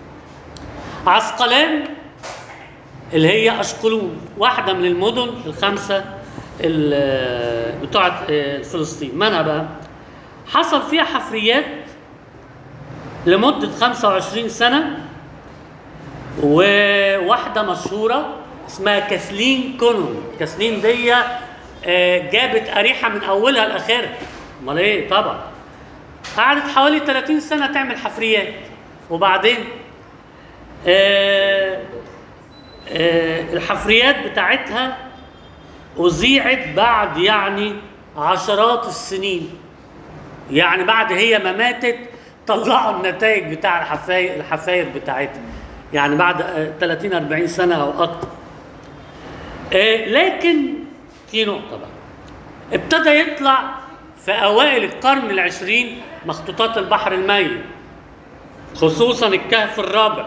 عسقلان اللي هي اشقلون واحده من المدن الخمسه ال- بتوعه آه، فلسطين منها بقى حصل فيها حفريات لمده 25 سنه وواحده مشهوره اسمها كاسلين كونون كاسلين دي آه، جابت اريحه من اولها لاخرها امال ايه طبعا قعدت حوالي 30 سنه تعمل حفريات وبعدين آه آه الحفريات بتاعتها أذيعت بعد يعني عشرات السنين يعني بعد هي ما ماتت طلعوا النتائج بتاع الحفاير الحفاير بتاعتها يعني بعد آه، 30 40 سنة أو أكتر آه لكن في نقطة بقى ابتدى يطلع في أوائل القرن العشرين مخطوطات البحر الميت خصوصا الكهف الرابع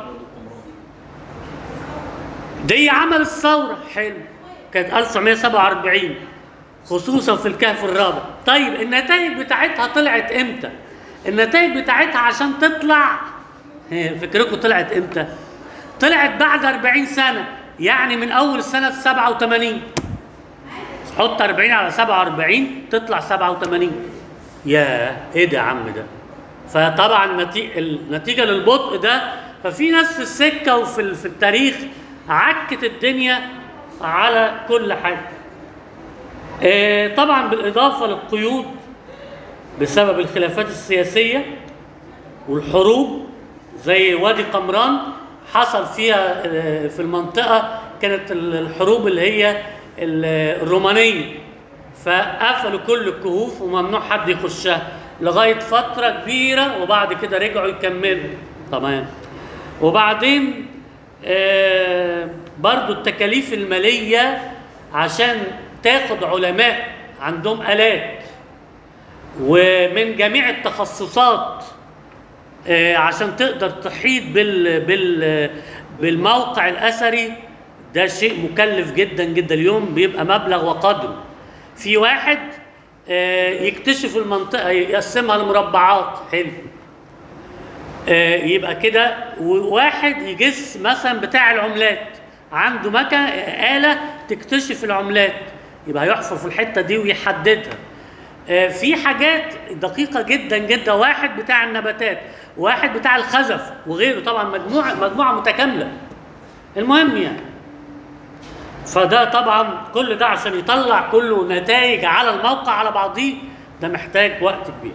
دي عمل الثورة حلو كانت 1947 خصوصا في الكهف الرابع طيب النتائج بتاعتها طلعت امتى النتائج بتاعتها عشان تطلع هي فكركم طلعت امتى طلعت بعد 40 سنة يعني من اول سنة 87 حط 40 على 47 تطلع 87 يا ايه ده يا عم ده فطبعا نتي... النتيجه للبطء ده ففي ناس في السكه وفي ال- في التاريخ عكت الدنيا على كل حاجه آه، طبعا بالاضافه للقيود بسبب الخلافات السياسيه والحروب زي وادي قمران حصل فيها آه، في المنطقه كانت ال- الحروب اللي هي ال- الرومانيه فقفلوا كل الكهوف وممنوع حد يخشها لغايه فتره كبيره وبعد كده رجعوا يكملوا تمام وبعدين آه برضو التكاليف الماليه عشان تاخد علماء عندهم الات ومن جميع التخصصات آه، عشان تقدر تحيط بال بال بالموقع الاثري ده شيء مكلف جدا جدا اليوم بيبقى مبلغ وقدره في واحد آه، يكتشف المنطقه يقسمها لمربعات حلو آه، يبقى كده وواحد يجس مثلا بتاع العملات عنده مكنه آلة تكتشف العملات يبقى هيحفر في الحتة دي ويحددها آه، في حاجات دقيقة جدا جدا واحد بتاع النباتات واحد بتاع الخزف وغيره طبعا مجموعة مجموعة متكاملة المهم يعني فده طبعا كل ده عشان يطلع كله نتائج على الموقع على بعضيه ده محتاج وقت كبير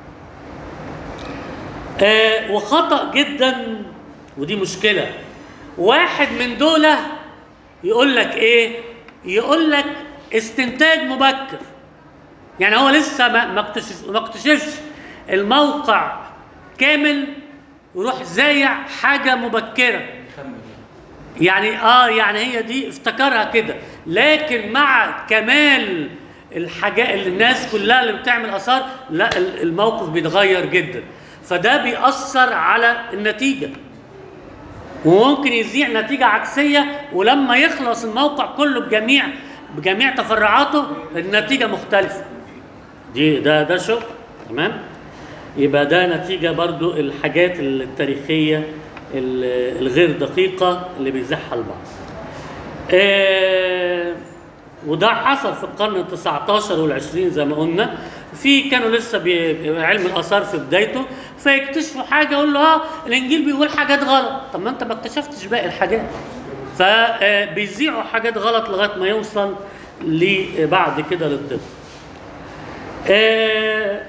آه وخطأ جدا ودي مشكلة واحد من دول يقول لك ايه يقول لك استنتاج مبكر يعني هو لسه ما ما اكتشف ما اكتشفش الموقع كامل يروح زايع حاجة مبكرة خمن يعني اه يعني هي دي افتكرها كده لكن مع كمال الحاجات اللي الناس كلها اللي بتعمل اثار لا ال- الموقف بيتغير جدا فده بيأثر على النتيجة وممكن يذيع نتيجة عكسية ولما يخلص الموقع كله بجميع بجميع تفرعاته النتيجة مختلفة دي ده ده شغل تمام يبقى ده نتيجة برضو الحاجات التاريخية ال- الغير دقيقة اللي بيزحها البعض آه وده حصل في القرن ال 19 وال 20 زي ما قلنا في كانوا لسه بي- علم الاثار في بدايته فيكتشفوا حاجه يقول له اه الانجيل بيقول حاجات غلط طب ما انت ما اكتشفتش باقي الحاجات فبيذيعوا حاجات غلط لغايه ما يوصل لبعد كده للدقه آه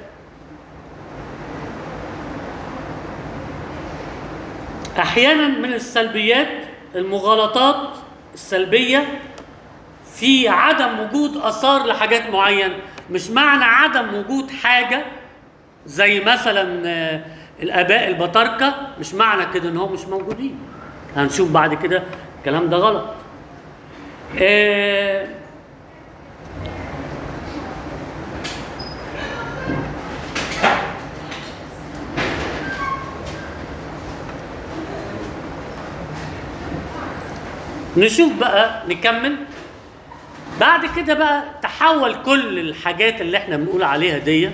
احيانا من السلبيات المغالطات السلبيه في عدم وجود اثار لحاجات معينه مش معنى عدم وجود حاجه زي مثلا آه، الاباء البطاركه مش معنى كده ان هم مش موجودين هنشوف بعد كده الكلام ده غلط آه، نشوف بقى نكمل بعد كده بقى تحول كل الحاجات اللي احنا بنقول عليها دي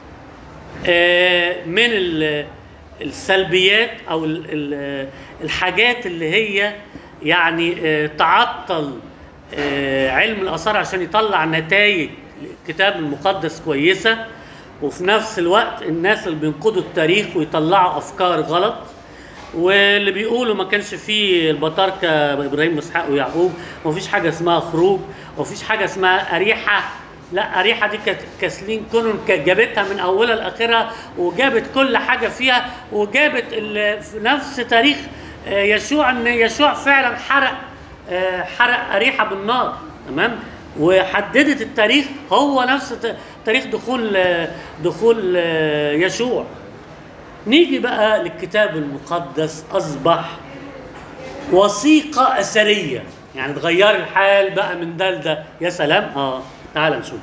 آه، من ال- السلبيات او ال- ال- الحاجات اللي هي يعني آه، تعطل آه، علم الاثار عشان يطلع نتائج الكتاب المقدس كويسه وفي نفس الوقت الناس اللي بينقضوا التاريخ ويطلعوا افكار غلط واللي بيقولوا ما كانش فيه البطاركه ابراهيم واسحاق ويعقوب ومفيش حاجه اسمها خروج ومفيش حاجه اسمها اريحه لا اريحه دي كانت كاسلين كونون كانت جابتها من اولها لاخرها وجابت كل حاجه فيها وجابت ال- في نفس تاريخ آه، يشوع ان يشوع فعلا حرق آه، حرق اريحه بالنار تمام وحددت التاريخ هو نفس ت- تاريخ دخول آه، دخول آه، يشوع نيجي بقى للكتاب المقدس اصبح وثيقه اثريه يعني تغير الحال بقى من ده لده يا سلام اه تعال نشوف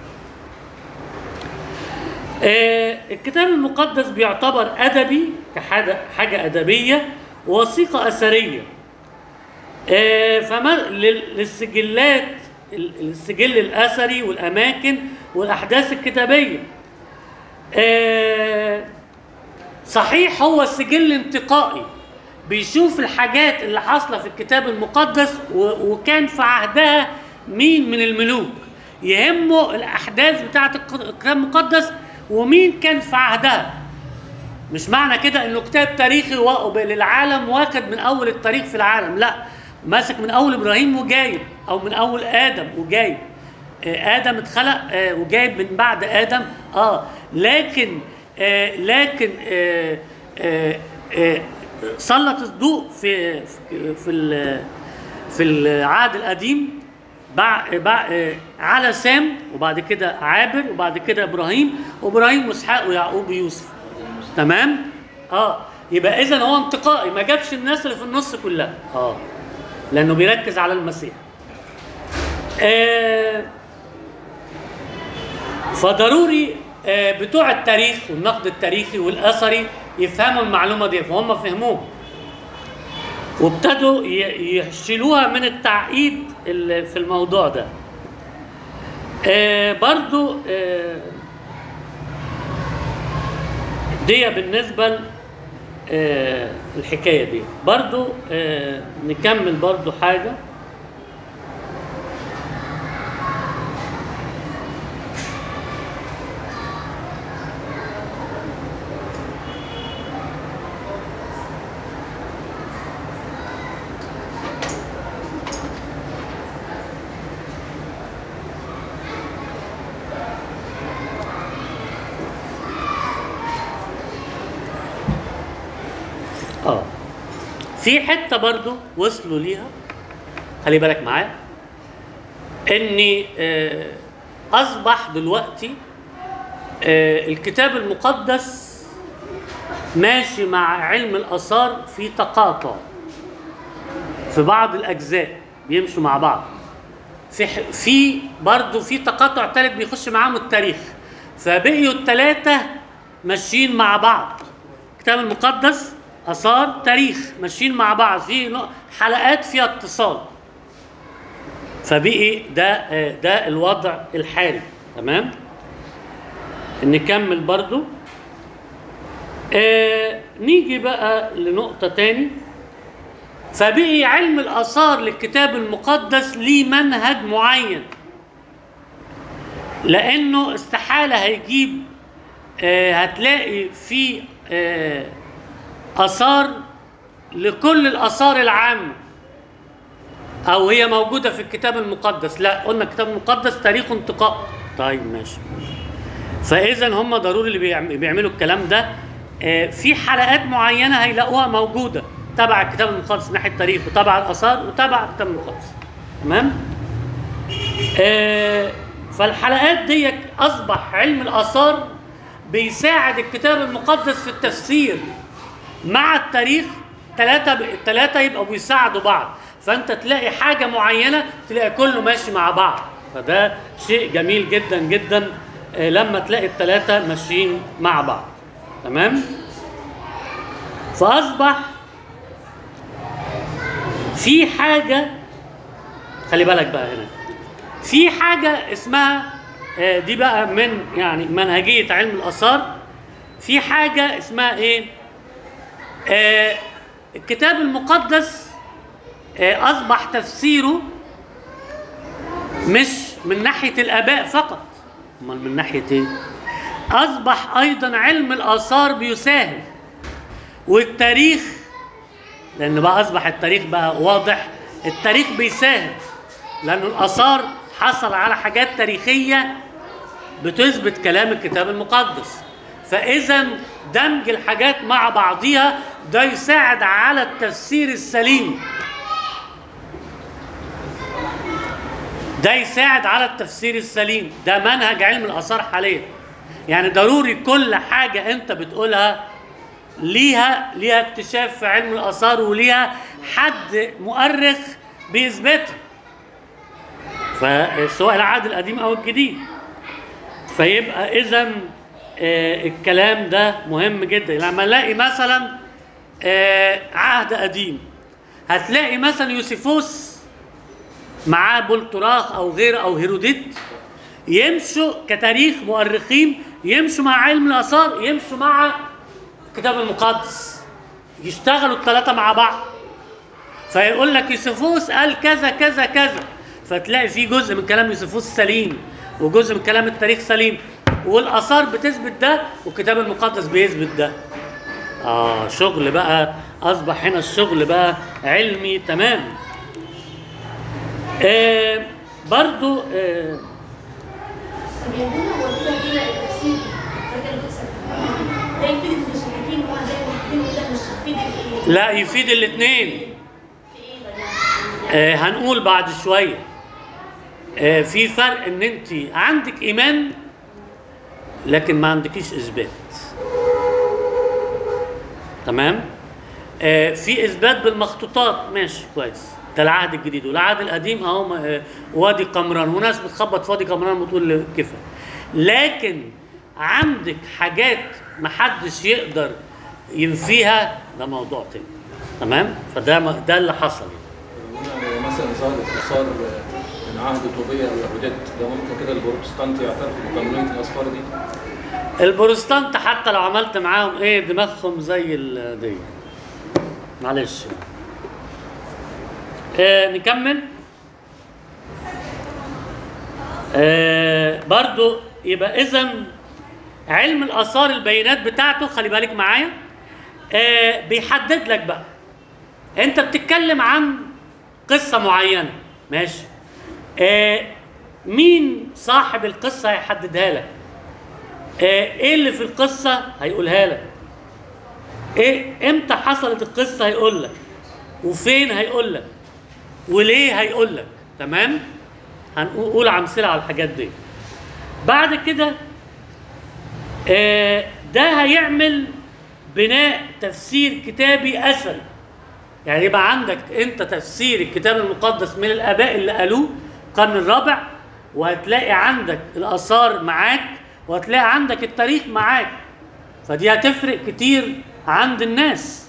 آه الكتاب المقدس بيعتبر ادبي كحاجه حاجه ادبيه وثيقه اثريه آه فما لل- للسجلات ال- السجل الاثري والاماكن والاحداث الكتابيه آه صحيح هو سجل انتقائي بيشوف الحاجات اللي حاصله في الكتاب المقدس و- وكان في عهدها مين من الملوك يهمه الاحداث بتاعه الك- الكتاب المقدس ومين كان في عهدها مش معنى كده انه كتاب تاريخي و- للعالم واخد من اول التاريخ في العالم لا ماسك من اول ابراهيم وجايب او من اول ادم وجايب آه، ادم اتخلق آه، وجايب من بعد ادم اه لكن آه لكن آه آه آه سلط الضوء في في في, ال- في العهد القديم بع بع آه، على سام وبعد كده عابر وبعد كده ابراهيم وابراهيم واسحاق ويعقوب ويوسف تمام اه يبقى اذا هو انتقائي ما جابش الناس اللي في النص كلها اه لانه بيركز على المسيح آه فضروري آه بتوع التاريخ والنقد التاريخي والاثري يفهموا المعلومه دي فهم فهموها وابتدوا ي- يشيلوها من التعقيد اللي في الموضوع ده آه برضو آه دي بالنسبة ل- آه الحكاية دي برضو آه نكمل برضو حاجة اه في حته برضو وصلوا ليها خلي بالك معايا ان آه، اصبح دلوقتي آه، الكتاب المقدس ماشي مع علم الاثار في تقاطع في بعض الاجزاء بيمشوا مع بعض في ح- في برضه في تقاطع ثالث بيخش معاهم التاريخ فبقيوا الثلاثه ماشيين مع بعض الكتاب المقدس اثار تاريخ ماشيين مع بعض في نوع- حلقات فيها اتصال فبقي ده آه، ده الوضع الحالي تمام نكمل برضو آه نيجي بقى لنقطة تاني فبقي علم الآثار للكتاب المقدس ليه منهج معين لأنه استحالة هيجيب آه هتلاقي في آه آثار لكل الآثار العامة أو هي موجودة في الكتاب المقدس لا قلنا الكتاب المقدس تاريخ انتقاء طيب ماشي فاذا هم ضروري اللي بيعم- بيعملوا الكلام ده آه، في حلقات معينه هيلاقوها موجوده تبع الكتاب المقدس من ناحيه التاريخ وتبع الاثار وتبع الكتاب المقدس تمام آه، فالحلقات دي اصبح علم الاثار بيساعد الكتاب المقدس في التفسير مع التاريخ ثلاثة الثلاثة يبقوا بيساعدوا بعض فأنت تلاقي حاجة معينة تلاقي كله ماشي مع بعض فده شيء جميل جدا جدا آه، لما تلاقي الثلاثة ماشيين مع بعض تمام فأصبح في حاجة خلي بالك بقى هنا في حاجه اسمها آه، دي بقى من يعني منهجيه علم الاثار في حاجه اسمها ايه آه الكتاب المقدس آه اصبح تفسيره مش من ناحيه الاباء فقط امال من ناحيه ايه اصبح ايضا علم الاثار بيساهم والتاريخ لان بقى اصبح التاريخ بقى واضح التاريخ بيساهم لان الاثار حصل على حاجات تاريخيه بتثبت كلام الكتاب المقدس فاذا دمج الحاجات مع بعضها ده يساعد على التفسير السليم ده يساعد على التفسير السليم ده منهج علم الاثار حاليا يعني ضروري كل حاجه انت بتقولها ليها ليها اكتشاف في علم الاثار وليها حد مؤرخ بيثبتها فسواء العهد القديم او الجديد فيبقى اذا الكلام ده مهم جدا لما نلاقي مثلا آه، عهد قديم هتلاقي مثلا يوسيفوس معاه بولتراخ او غيره او هيروديت يمشوا كتاريخ مؤرخين يمشوا مع علم الاثار يمشوا مع الكتاب المقدس يشتغلوا الثلاثه مع بعض فيقول لك يوسيفوس قال كذا كذا كذا فتلاقي في جزء من كلام يوسيفوس سليم وجزء من كلام التاريخ سليم والاثار بتثبت ده والكتاب المقدس بيثبت ده اه شغل بقى اصبح هنا الشغل بقى علمي تمام آه برضو آه طب يا منى هو كده كده التفسير فاكر القصه ده يفيد المشركين وهو زي المشركين كده مش يفيد الايه؟ لا يفيد الاثنين في ايه بقى؟ يعني آه هنقول بعد شويه آه في فرق ان انت عندك ايمان لكن ما عندكيش اثبات تمام آه في اثبات بالمخطوطات ماشي كويس ده العهد الجديد والعهد القديم اهو آه، وادي قمران وناس بتخبط في وادي قمران وتقول كفى لكن عندك حاجات محدش يقدر ينفيها ده موضوع تاني تمام فده م- ده اللي حصل هنا مثلا ظهرت اثار من عهد طوبيه ويهوديت ده ممكن كده البروتستانت يعترفوا بقانونيه الاصفار دي البروتستانت حتى لو عملت معاهم ايه دماغهم زي ال- دي معلش آه نكمل آه برضو يبقى اذا علم الاثار البيانات بتاعته خلي بالك معايا آه بيحدد لك بقى انت بتتكلم عن قصه معينه ماشي آه مين صاحب القصه هيحددها لك آه، ايه اللي في القصه هيقولها لك ايه امتى حصلت القصه هيقول لك وفين هيقول لك وليه هيقول لك تمام هنقول امثله على الحاجات دي بعد كده آه، ده هيعمل بناء تفسير كتابي اثري يعني يبقى عندك انت تفسير الكتاب المقدس من الاباء اللي قالوه القرن الرابع وهتلاقي عندك الاثار معاك وهتلاقي عندك التاريخ معاك فدي هتفرق كتير عند الناس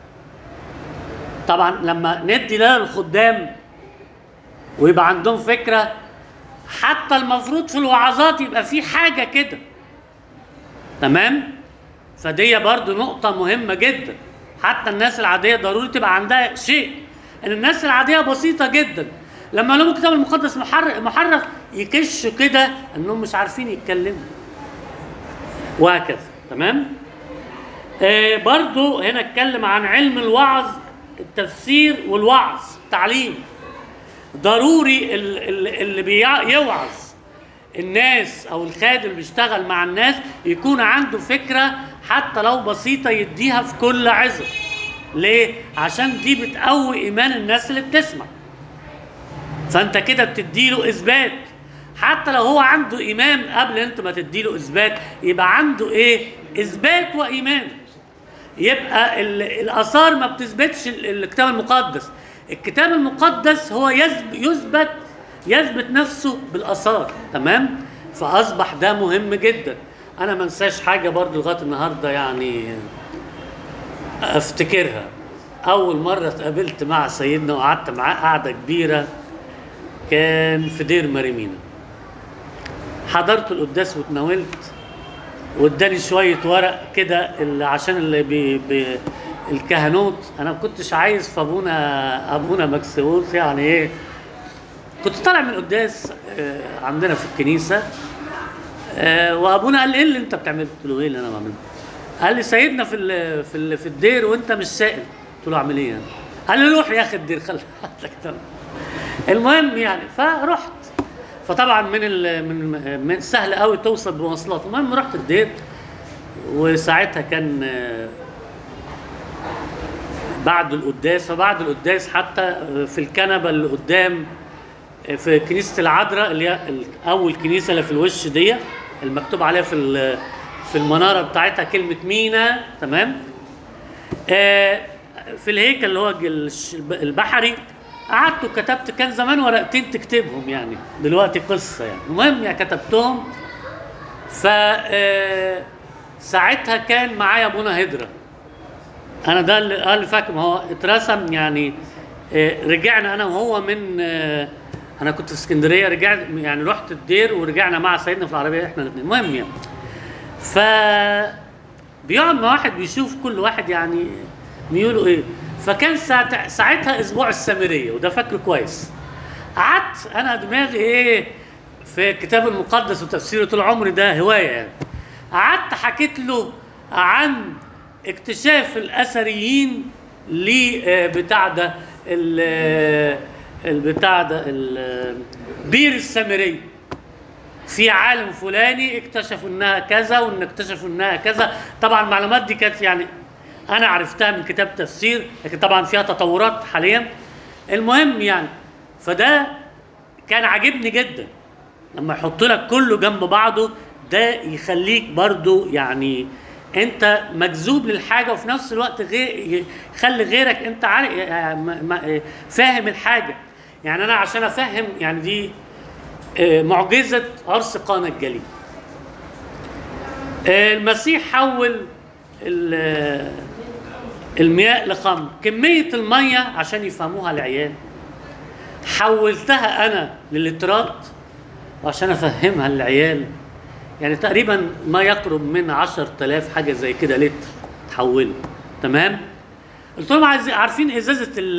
طبعا لما ندي ده للخدام ويبقى عندهم فكره حتى المفروض في الوعظات يبقى في حاجه كده تمام فدي برضو نقطة مهمة جدا حتى الناس العادية ضروري تبقى عندها شيء ان الناس العادية بسيطة جدا لما لهم الكتاب المقدس محرف, محرف يكشوا كده انهم مش عارفين يتكلموا وهكذا تمام آه برضو هنا اتكلم عن علم الوعظ التفسير والوعظ تعليم ضروري ال- ال- اللي بيوعظ الناس او الخادم اللي بيشتغل مع الناس يكون عنده فكره حتى لو بسيطه يديها في كل عظه ليه عشان دي بتقوي ايمان الناس اللي بتسمع فانت كده بتديله اثبات حتى لو هو عنده ايمان قبل انت ما تديله اثبات يبقى عنده ايه اثبات وايمان يبقى ال- الاثار ما بتثبتش ال- الكتاب المقدس الكتاب المقدس هو يثب- يثبت يثبت نفسه بالاثار تمام فاصبح ده مهم جدا انا ما انساش حاجه برضو لغايه النهارده يعني افتكرها اول مره اتقابلت مع سيدنا وقعدت معاه قعده كبيره كان في دير مريمينا حضرت القداس واتناولت واداني شويه ورق كده اللي عشان اللي بي بي الكهنوت انا ما كنتش عايز في ابونا ابونا مكسوس يعني ايه كنت طالع من القداس آه، عندنا في الكنيسه آه، وابونا قال لي ايه اللي انت بتعمله؟ قلت له ايه اللي انا بعمله؟ قال لي سيدنا في ال في ال في الدير وانت مش سائل قلت له اعمل ايه يعني؟ قال لي روح يا اخي الدير خلي حالك تمام. المهم يعني فرحت فطبعا من ال من, من سهل قوي توصل بمواصلات المهم رحت الدير وساعتها كان آه، بعد القداس فبعد القداس حتى في الكنبه اللي قدام في كنيسه العذراء اللي هي اول كنيسه اللي في الوش دي المكتوب عليها في ال- في المناره بتاعتها كلمه مينا تمام آه، في الهيكل اللي هو الش- البحري قعدت وكتبت كان زمان ورقتين تكتبهم يعني دلوقتي قصه يعني المهم يعني كتبتهم ف آه، ساعتها كان معايا ابونا هدره انا ده اللي قال اللي فاكر ما هو اترسم يعني آه، رجعنا انا وهو من آه، انا كنت في اسكندريه رجعت يعني رحت الدير ورجعنا مع سيدنا في العربيه احنا الاثنين المهم يعني ف بيقعد مع واحد بيشوف كل واحد يعني ميوله ايه فكان ساعت- ساعتها اسبوع السامريه وده فاكره كويس قعدت انا دماغي ايه في الكتاب المقدس وتفسيره طول عمري ده هوايه يعني قعدت حكيت له عن اكتشاف الاثريين لبتاع ده ال- البتاع ده ال- بير السامريه في عالم فلاني اكتشفوا انها كذا وان اكتشفوا انها كذا طبعا المعلومات دي كانت يعني انا عرفتها من كتاب تفسير لكن طبعا فيها تطورات حاليا المهم يعني فده كان عاجبني جدا لما يحط لك كله جنب بعضه ده يخليك برضو يعني انت مجذوب للحاجه وفي نفس الوقت غير يخلي غيرك انت عارف يعني ما- ما- فاهم الحاجه يعني انا عشان افهم يعني دي آه، معجزه عرس قانا الجليل آه، المسيح حول ال- آه، المياه لخمر كميه الميه عشان يفهموها العيال حولتها انا للترات وعشان افهمها للعيال يعني تقريبا ما يقرب من 10000 حاجه زي كده لتر تحولوا تمام قلت لهم عايز عارفين ازازه ال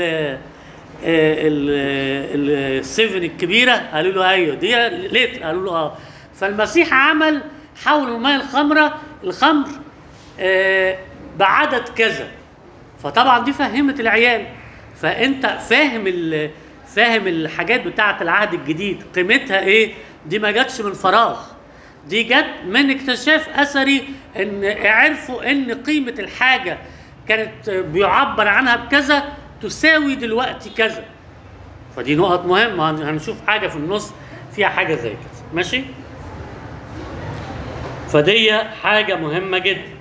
ال السيفن الكبيره قالوا له ايوه دي لتر قالوا له اه فالمسيح عمل حول الميه الخمره الخمر آه، بعدد كذا فطبعا دي فهمت العيال فانت فاهم ال- فاهم الحاجات بتاعه العهد الجديد قيمتها ايه دي ما جاتش من فراغ دي جت من اكتشاف اثري ان عرفوا ان قيمه الحاجه كانت بيعبر عنها بكذا تساوي دلوقتي كذا فدي نقط مهمه هن- هنشوف حاجه في النص فيها حاجه زي كده ماشي فدي حاجه مهمه جدا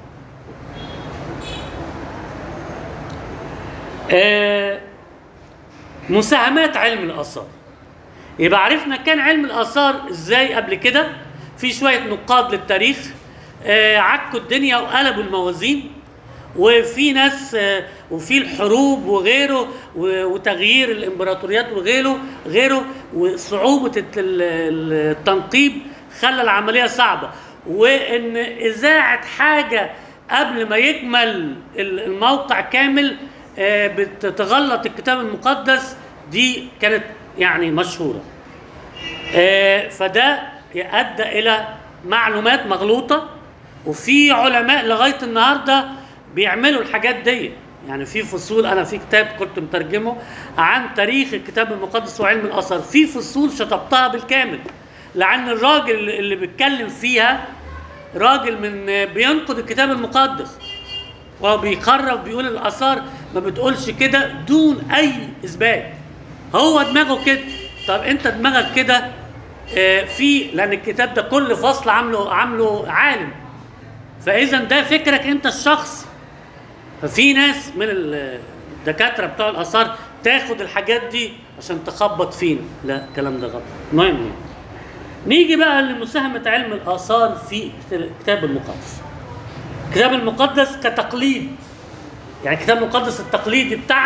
آه، مساهمات علم الاثار يبقى عرفنا كان علم الاثار ازاي قبل كده في شويه نقاد للتاريخ آه، عكوا الدنيا وقلبوا الموازين وفي ناس آه، وفي الحروب وغيره و- وتغيير الامبراطوريات وغيره غيره وصعوبه الت- ال- ال- التنقيب خلى العمليه صعبه وان اذاعه حاجه قبل ما يكمل ال- الموقع كامل آه، بتتغلط الكتاب المقدس دي كانت يعني مشهوره آه، فده ادى الى معلومات مغلوطه وفي علماء لغايه النهارده بيعملوا الحاجات دي يعني في فصول انا في كتاب كنت مترجمه عن تاريخ الكتاب المقدس وعلم الاثر في فصول شطبتها بالكامل لان الراجل اللي بيتكلم فيها راجل من بينقد الكتاب المقدس وهو بيقرب بيقول الاثار ما بتقولش كده دون اي اثبات هو دماغه كده طب انت دماغك كده آه، في لان الكتاب ده كل فصل عامله عامله عالم فاذا ده فكرك انت الشخصي ففي ناس من الدكاتره بتوع الاثار تاخد الحاجات دي عشان تخبط فينا لا الكلام ده غلط المهم نيجي بقى لمساهمه علم الاثار في الكتاب المقدس الكتاب المقدس كتقليد يعني الكتاب المقدس التقليدي بتاعنا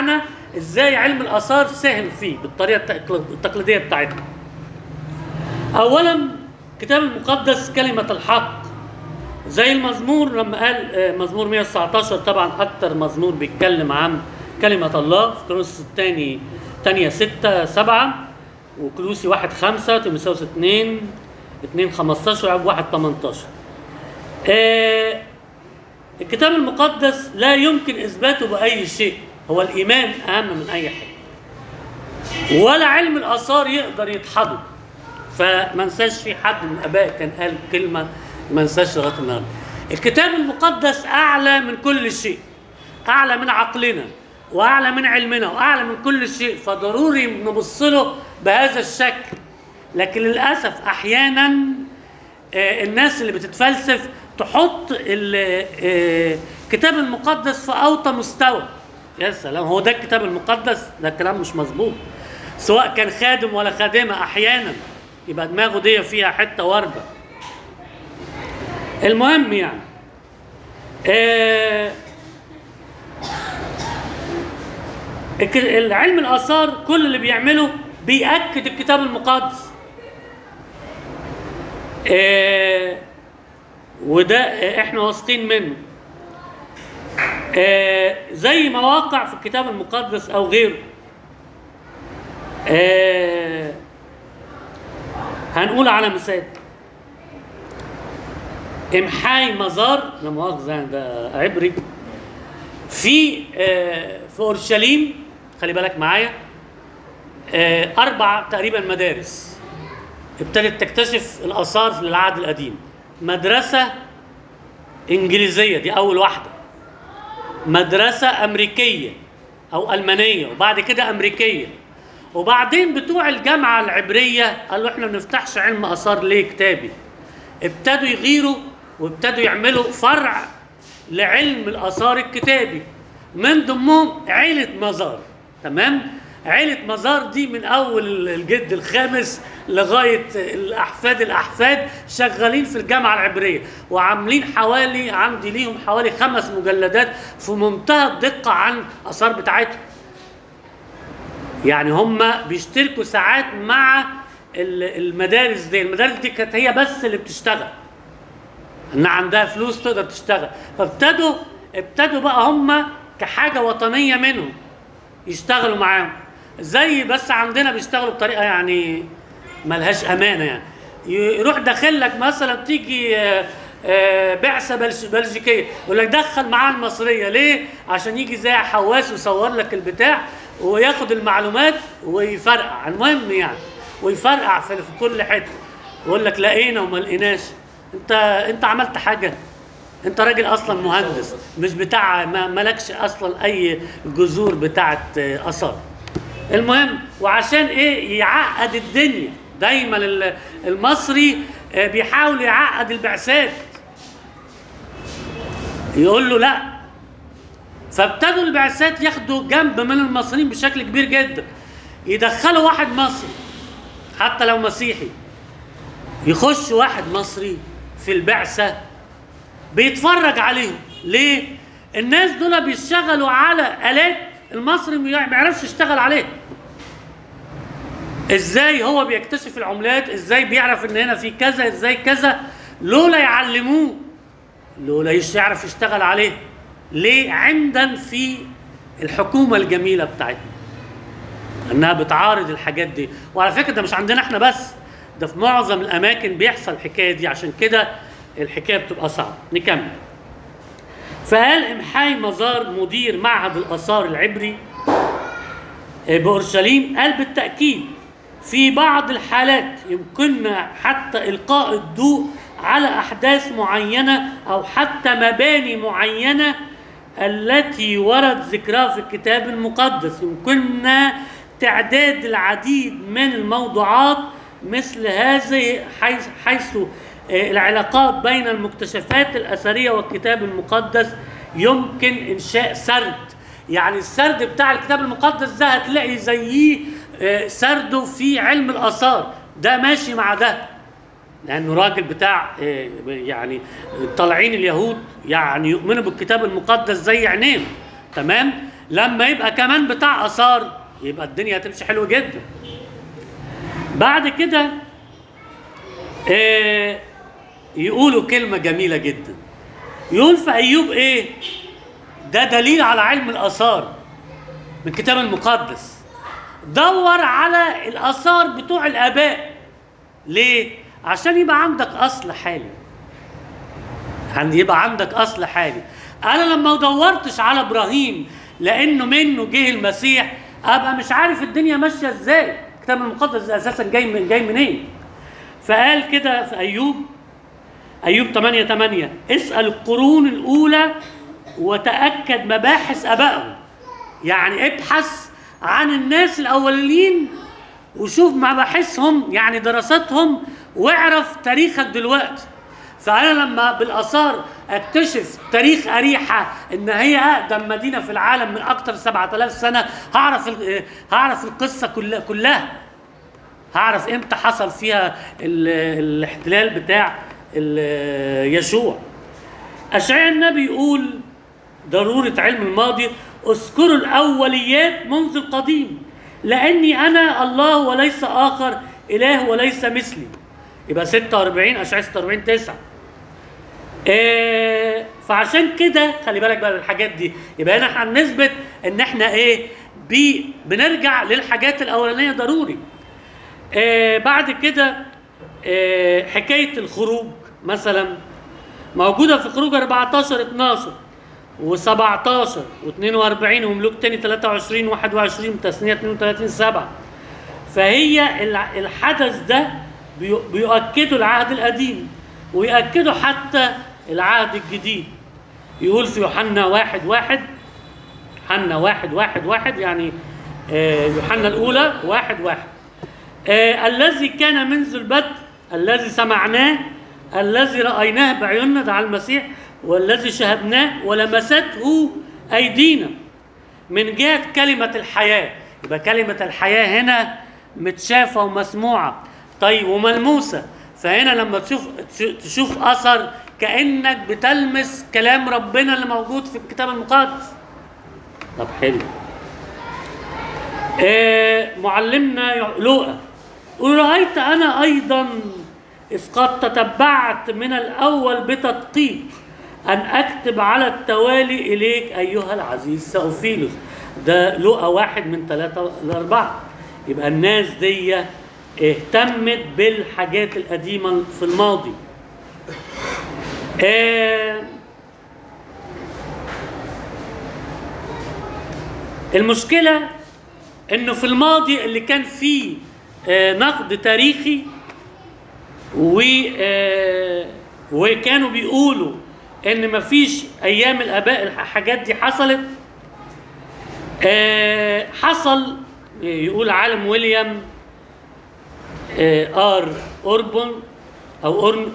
ازاي علم الاثار ساهم فيه بالطريقه التقليد- التقليديه بتاعتنا اولا الكتاب المقدس كلمه الحق زي المزمور لما قال آه، مزمور 119 طبعا اكتر مزمور بيتكلم عن كلمه الله في كورنثوس الثاني ثانيه 6 7 وكلوسي 1 5 تيموثاوس 2 2 15 ويعقوب 1 18 آه، الكتاب المقدس لا يمكن اثباته باي شيء هو الايمان اهم من اي حاجه ولا علم الاثار يقدر يدحضه فما انساش في حد من الاباء كان قال كلمه ما انساش لغايه النهارده الكتاب المقدس اعلى من كل شيء اعلى من عقلنا واعلى من علمنا واعلى من كل شيء فضروري نبص له بهذا الشكل لكن للاسف احيانا آه، الناس اللي بتتفلسف تحط ال- آه، الكتاب المقدس في اوطى مستوى يا سلام هو ده الكتاب المقدس ده الكلام مش مظبوط سواء كان خادم ولا خادمه احيانا يبقى دماغه دي فيها حته ورده المهم يعني آه الك- العلم الاثار كل اللي بيعمله بيأكد الكتاب المقدس آه وده آه، احنا واثقين منه آه زي مواقع في الكتاب المقدس او غيره آه هنقول على مثال امحاي مزار لا مؤاخذه يعني ده عبري في آه في اورشليم خلي بالك معايا آه اربع تقريبا مدارس ابتدت تكتشف الاثار للعهد القديم مدرسه انجليزيه دي اول واحده مدرسه امريكيه او المانيه وبعد كده امريكيه وبعدين بتوع الجامعه العبريه قالوا احنا ما بنفتحش علم اثار ليه كتابي ابتدوا يغيروا وابتدوا يعملوا فرع لعلم الاثار الكتابي من ضمنهم عيله مزار تمام عيله مزار دي من اول الجد الخامس لغايه الاحفاد الاحفاد شغالين في الجامعه العبريه وعاملين حوالي عندي ليهم حوالي خمس مجلدات في منتهى الدقه عن الاثار بتاعتهم يعني هم بيشتركوا ساعات مع ال- المدارس دي المدارس دي كانت هي بس اللي بتشتغل ان عندها فلوس تقدر تشتغل فابتدوا ابتدوا بقى هم كحاجه وطنيه منهم يشتغلوا معاهم زي بس عندنا بيشتغلوا بطريقه يعني ملهاش امانه يعني يروح داخل لك مثلا تيجي آه، آه، بعثه بلش- بلجيكيه يقول لك دخل معاه المصريه ليه؟ عشان يجي زي حواس ويصور لك البتاع وياخد المعلومات ويفرقع المهم يعني ويفرقع في في كل حته يقول لك لقينا وما لقيناش انت انت عملت حاجه انت راجل اصلا مهندس مش بتاع ما مالكش اصلا اي جذور بتاعت آه، اثار المهم وعشان ايه يعقد الدنيا دايما ال- المصري آه، بيحاول يعقد البعثات يقول له لا فابتدوا البعثات ياخدوا جنب من المصريين بشكل كبير جدا يدخلوا واحد مصري حتى لو مسيحي يخش واحد مصري في البعثه بيتفرج عليهم ليه الناس دول بيشتغلوا على الات المصري ما يعرفش يشتغل عليها ازاي هو بيكتشف العملات ازاي بيعرف ان هنا في كذا ازاي كذا لولا يعلموه لولا يش- يعرف يشتغل عليه ليه عمدا في الحكومه الجميله بتاعتنا انها بتعارض الحاجات دي وعلى فكره ده مش عندنا احنا بس ده في معظم الاماكن بيحصل الحكايه دي عشان كده الحكايه بتبقى صعبه نكمل فقال امحاي مزار مدير معهد الاثار العبري بأورشليم قال بالتأكيد في بعض الحالات يمكننا حتى إلقاء الضوء على أحداث معينة أو حتى مباني معينة التي ورد ذكرها في الكتاب المقدس يمكننا تعداد العديد من الموضوعات مثل هذه حيث, حيث آه، العلاقات بين المكتشفات الأثرية والكتاب المقدس يمكن إنشاء سرد يعني السرد بتاع الكتاب المقدس ده هتلاقي زيه آه، سرده في علم الآثار ده ماشي مع ده لأنه راجل بتاع آه، يعني طالعين اليهود يعني يؤمنوا بالكتاب المقدس زي عينيهم تمام لما يبقى كمان بتاع اثار يبقى الدنيا هتمشي حلو جدا بعد كده آه يقولوا كلمه جميله جدا يقول في ايوب ايه ده دليل على علم الاثار من الكتاب المقدس دور على الاثار بتوع الاباء ليه عشان يبقى عندك اصل حالي عند يبقى عندك اصل حالي انا لما دورتش على ابراهيم لانه منه جه المسيح ابقى مش عارف الدنيا ماشيه ازاي الكتاب المقدس ده اساسا جاي من جاي منين فقال كده في ايوب ايوب 8 8 اسال القرون الاولى وتاكد مباحث ابائهم يعني ابحث عن الناس الاولين وشوف مباحثهم يعني دراستهم واعرف تاريخك دلوقتي فانا لما بالاثار اكتشف تاريخ اريحه ان هي اقدم مدينه في العالم من اكثر 7000 سنه هعرف ال- هعرف القصه كلها كلها هعرف امتى حصل فيها ال- الاحتلال بتاع ال- يشوع اشعياء النبي يقول ضرورة علم الماضي اذكروا الأوليات منذ القديم لأني أنا الله وليس آخر إله وليس مثلي يبقى 46 أشعياء 46 9 إيه فعشان كده خلي بالك بقى من الحاجات دي يبقى هنا هنثبت ان احنا ايه بي بنرجع للحاجات الاولانيه ضروري آه بعد كده آه حكايه الخروج مثلا موجوده في خروج 14 12 و17 و42 وملوك تاني 23 21 تثنيه 32 7 فهي الع- الحدث ده بي- بيؤكدوا العهد القديم ويؤكدوا حتى العهد الجديد يقول في يوحنا واحد واحد يوحنا واحد واحد واحد يعني آه، يوحنا الأولى واحد واحد آه، الذي كان منذ البدء الذي سمعناه الذي رأيناه بعيوننا ده على المسيح والذي شاهدناه ولمسته أيدينا من جهة كلمة الحياة يبقى كلمة الحياة هنا متشافة ومسموعة طيب وملموسة فهنا لما تشوف تشوف أثر كأنك بتلمس كلام ربنا اللي موجود في الكتاب المقدس طب حلو آه معلمنا لوقا قل رأيت أنا أيضا إذ قد تتبعت من الأول بتدقيق أن أكتب على التوالي إليك أيها العزيز سأوفيلوس ده لوقا واحد من ثلاثة لأربعة يبقى الناس دي اهتمت بالحاجات القديمة في الماضي آه المشكلة انه في الماضي اللي كان فيه آه، نقد تاريخي و آه، وكانوا بيقولوا ان مفيش ايام الاباء الحاجات دي حصلت آه، حصل آه، يقول عالم ويليام آه، ار اوربون او اورن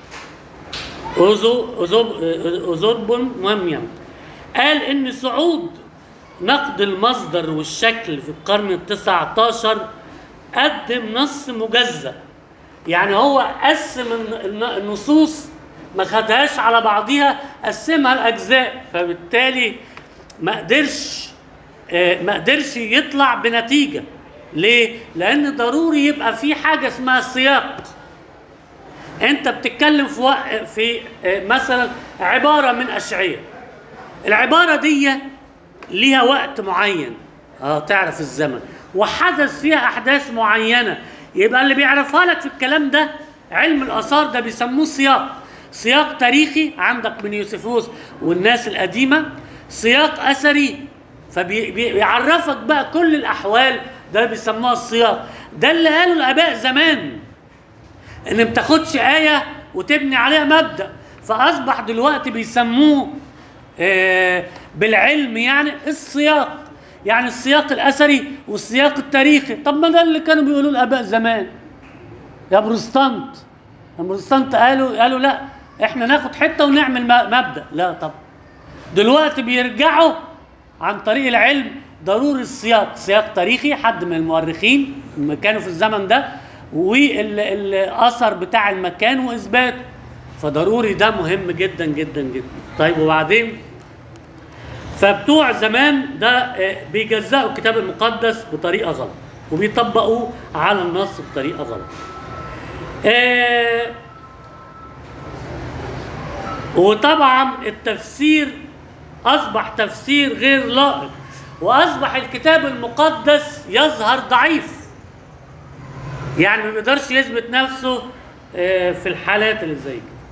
أوزو أوزوب أوزوربون مهم يعني قال إن صعود نقد المصدر والشكل في القرن التسعة عشر قدم نص مجزأ يعني هو قسم الن- الن- النصوص ما خدهاش على بعضيها قسمها لأجزاء فبالتالي ما قدرش آه، ما قدرش يطلع بنتيجة ليه؟ لأن ضروري يبقى في حاجة اسمها سياق انت بتتكلم في وق... في آه، مثلا عباره من اشعياء العباره دي ليها وقت معين اه تعرف الزمن وحدث فيها احداث معينه يبقى اللي بيعرفها لك في الكلام ده علم الاثار ده بيسموه سياق سياق تاريخي عندك من يوسفوس والناس القديمه سياق اثري فبيعرفك بقى كل الاحوال ده بيسموها السياق ده اللي قاله الاباء زمان ان ما بتاخدش ايه وتبني عليها مبدا فاصبح دلوقتي بيسموه آه، بالعلم يعني السياق يعني السياق الاثري والسياق التاريخي طب ما ده اللي كانوا بيقولوه الاباء زمان يا بروستانت يا بروستانت قالوا قالوا لا احنا ناخد حته ونعمل م- مبدا لا طب دلوقتي بيرجعوا عن طريق العلم ضروري السياق سياق تاريخي حد من المؤرخين اللي كانوا في الزمن ده والاثر بتاع المكان واثباته فضروري ده مهم جدا جدا جدا طيب وبعدين فبتوع زمان ده آه، بيجزأوا الكتاب المقدس بطريقة غلط وبيطبقوه على النص بطريقة غلط آه، وطبعا التفسير أصبح تفسير غير لائق وأصبح الكتاب المقدس يظهر ضعيف يعني ما بيقدرش يثبت نفسه آه، في الحالات اللي زي كده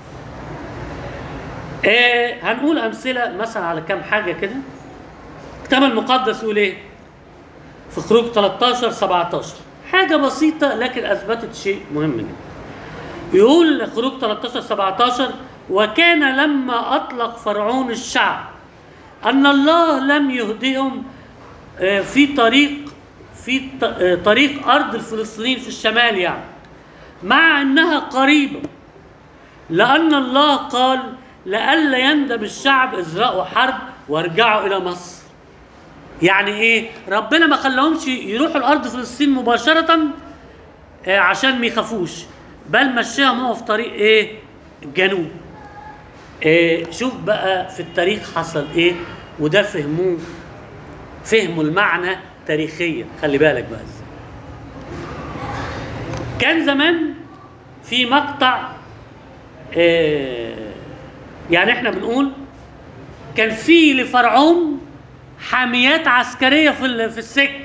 آه، هنقول امثله مثلا على كام حاجه كده الكتاب المقدس يقول ايه في خروج 13 17 حاجه بسيطه لكن اثبتت شيء مهم جدا يقول خروج 13 17 وكان لما اطلق فرعون الشعب ان الله لم يهدهم آه، في طريق في ط- آه، طريق ارض الفلسطينيين في الشمال يعني مع انها قريبه لأن الله قال لئلا يندم الشعب ازرعوا حرب وارجعوا إلى مصر. يعني إيه؟ ربنا ما خلاهمش يروحوا الأرض فلسطين مباشرة آه، عشان ما يخافوش بل مشاهم هو في طريق إيه؟ الجنوب. آه، شوف بقى في التاريخ حصل إيه وده فهموه فهموا المعنى تاريخيا خلي بالك بقى ازاي. كان زمان في مقطع آه، يعني احنا بنقول كان في لفرعون حاميات عسكريه في ال- في السجن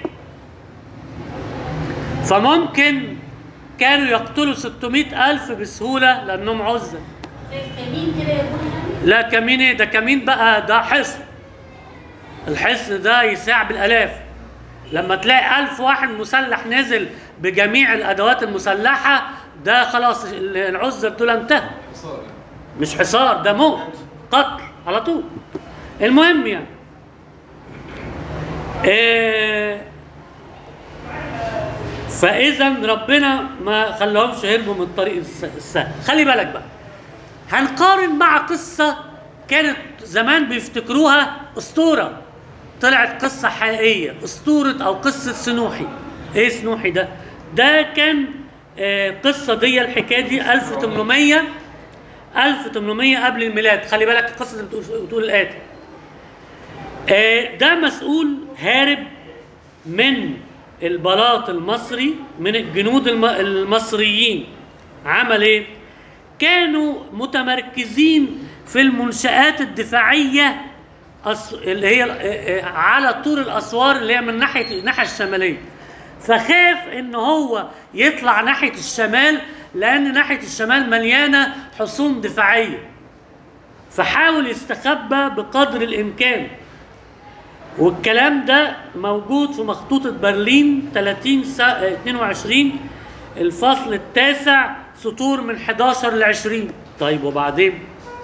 فممكن كانوا يقتلوا 600 ألف بسهولة لأنهم عزة زي الكمين كده يا ابونا يعني لا كمين ايه ده كمين بقى ده حصن الحصن ده يساع بالآلاف لما تلاقي ألف واحد مسلح نزل بجميع الأدوات المسلحة ده خلاص العزة دول انتهوا حصار يعني مش حصار ده موت قتل على طول المهم يعني إيه فاذا ربنا ما خلاهمش يهربوا من طريق الس- السهل خلي بالك بقى هنقارن مع قصه كانت زمان بيفتكروها اسطوره طلعت قصه حقيقيه اسطوره او قصه سنوحي ايه سنوحي ده ده كان آه، قصه دي الحكايه دي 1800 1800 قبل الميلاد خلي بالك القصه اللي بتقول بتقول الاتي آه، ده مسؤول هارب من البلاط المصري من الجنود الم- المصريين عمل ايه كانوا متمركزين في المنشآت الدفاعية أس- اللي هي آه، آه، على طول الأسوار اللي هي من ناحية الناحية الشمالية فخاف ان هو يطلع ناحية الشمال لأن ناحية الشمال مليانة حصون دفاعية فحاول يستخبى بقدر الإمكان والكلام ده موجود في مخطوطة برلين 30 سا... آه، 22 الفصل التاسع سطور من 11 ل 20 طيب وبعدين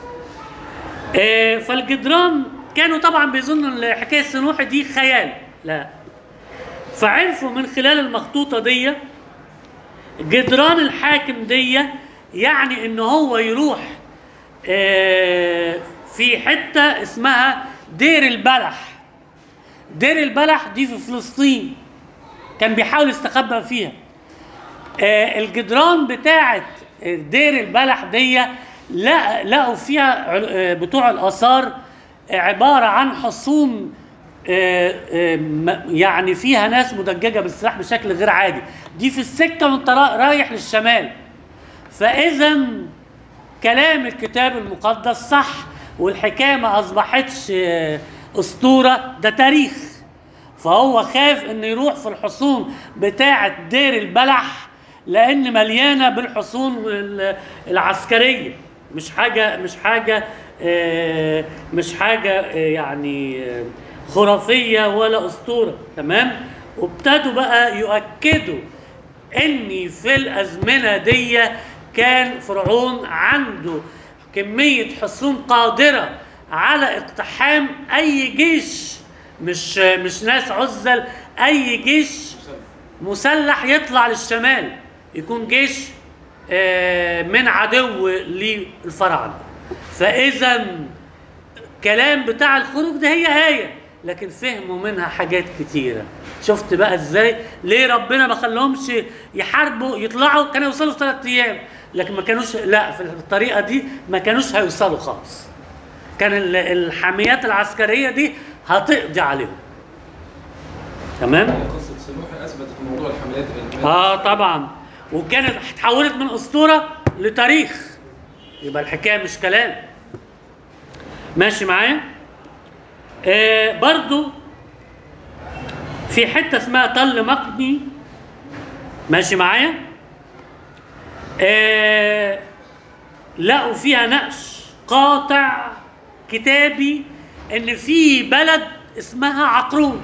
آه فالجدران كانوا طبعا بيظنوا ان الحكايه السنوحي دي خيال لا فعرفوا من خلال المخطوطه دي جدران الحاكم دي يعني ان هو يروح آه في حته اسمها دير البلح دير البلح دي في فلسطين كان بيحاول يستخبى فيها آه، الجدران بتاعت دير البلح دي لا- لقوا فيها عل- آه، بتوع الاثار آه، عباره عن حصون آه، آه، م- يعني فيها ناس مدججه بالسلاح بشكل غير عادي دي في السكه وانت را- رايح للشمال فاذا كلام الكتاب المقدس صح والحكايه ما اصبحتش آه، اسطوره ده تاريخ فهو خاف انه يروح في الحصون بتاعه دير البلح لان مليانه بالحصون ال- العسكريه مش حاجه مش حاجه آه، مش حاجه آه، يعني آه، خرافيه ولا اسطوره تمام وابتدوا بقى يؤكدوا ان في الازمنه دي كان فرعون عنده كميه حصون قادره على اقتحام اي جيش مش مش ناس عزل اي جيش مسلح يطلع للشمال يكون جيش آه، من عدو للفراعنه فاذا كلام بتاع الخروج ده هي آية لكن فهموا منها حاجات كتيرة شفت بقى ازاي ليه ربنا ما خلاهمش يحاربوا يطلعوا كانوا يوصلوا في ثلاث ايام لكن ما كانوش لا في الطريقة دي ما كانوش هيوصلوا خالص كان ال- الحاميات العسكريه دي هتقضي عليهم تمام قصه سنوحي اثبتت موضوع الحملات الحملات اه طبعا وكانت اتحولت من اسطوره لتاريخ يبقى الحكايه مش كلام ماشي معايا آه برضو في حته اسمها تل مقني ماشي معايا آه لقوا فيها نقش قاطع كتابي ان في بلد اسمها عقرون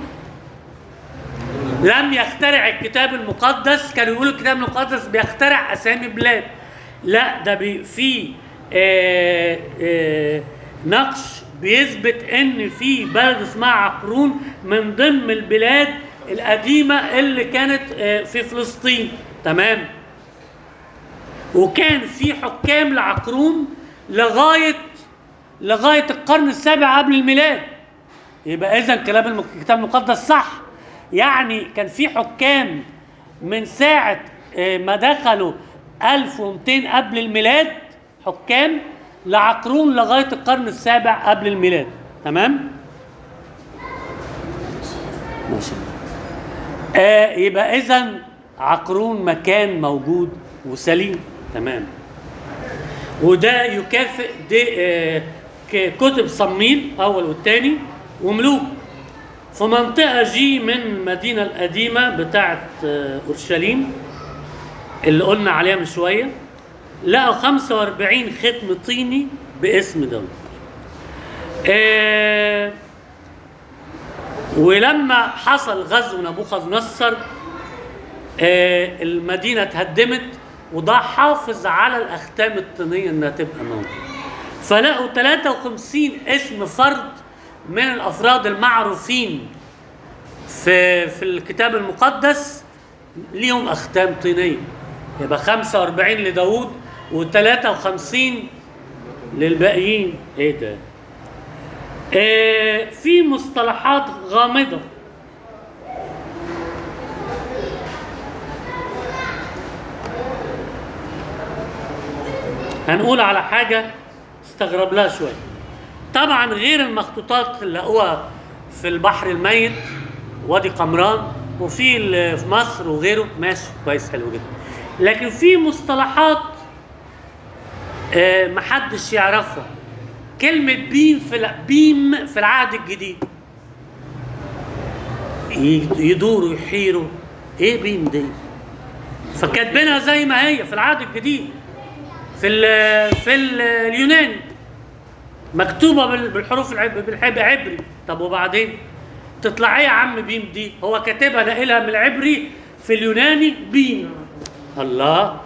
لم يخترع الكتاب المقدس كانوا يقولوا الكتاب المقدس بيخترع اسامي بلاد لا ده بي في آه آه نقش بيثبت ان في بلد اسمها عقرون من ضمن البلاد القديمه اللي كانت آه في فلسطين تمام وكان في حكام لعقرون لغايه لغايه القرن السابع قبل الميلاد يبقى اذا كلام الم- الكتاب المقدس صح يعني كان في حكام من ساعه آه، ما دخلوا 1200 قبل الميلاد حكام لعقرون لغايه القرن السابع قبل الميلاد تمام ماشي آه يبقى اذا عقرون مكان موجود وسليم تمام وده يكافئ دي آه ك- كتب صميل اول والثاني وملوك في منطقة جي من المدينة القديمة بتاعت آه، أورشليم اللي قلنا عليها من شوية لقوا 45 ختم طيني باسم داود آه ولما حصل غزو نبوخذ نصر آه المدينة اتهدمت وده حافظ على الأختام الطينية إنها تبقى موجودة فلقوا 53 اسم فرد من الأفراد المعروفين في في الكتاب المقدس ليهم أختام طينية يبقى 45 لداود و53 للباقيين ايه ده؟ آه في مصطلحات غامضة هنقول على حاجة استغرب لها شوية طبعا غير المخطوطات اللي لقوها في البحر الميت وادي قمران وفي ال- في مصر وغيره ماشي كويس حلو جدا لكن في مصطلحات آه، محدش يعرفها كلمة بيم في الع- بيم في العهد الجديد ي- يدوروا يحيروا ايه بيم دي فكاتبينها زي ما هي في العهد الجديد في ال في ال اليوناني مكتوبه بال- بالحروف العب- بالحب عبري طب وبعدين تطلع ايه يا عم بيم دي هو كاتبها ناقلها من العبري في اليوناني بيم الله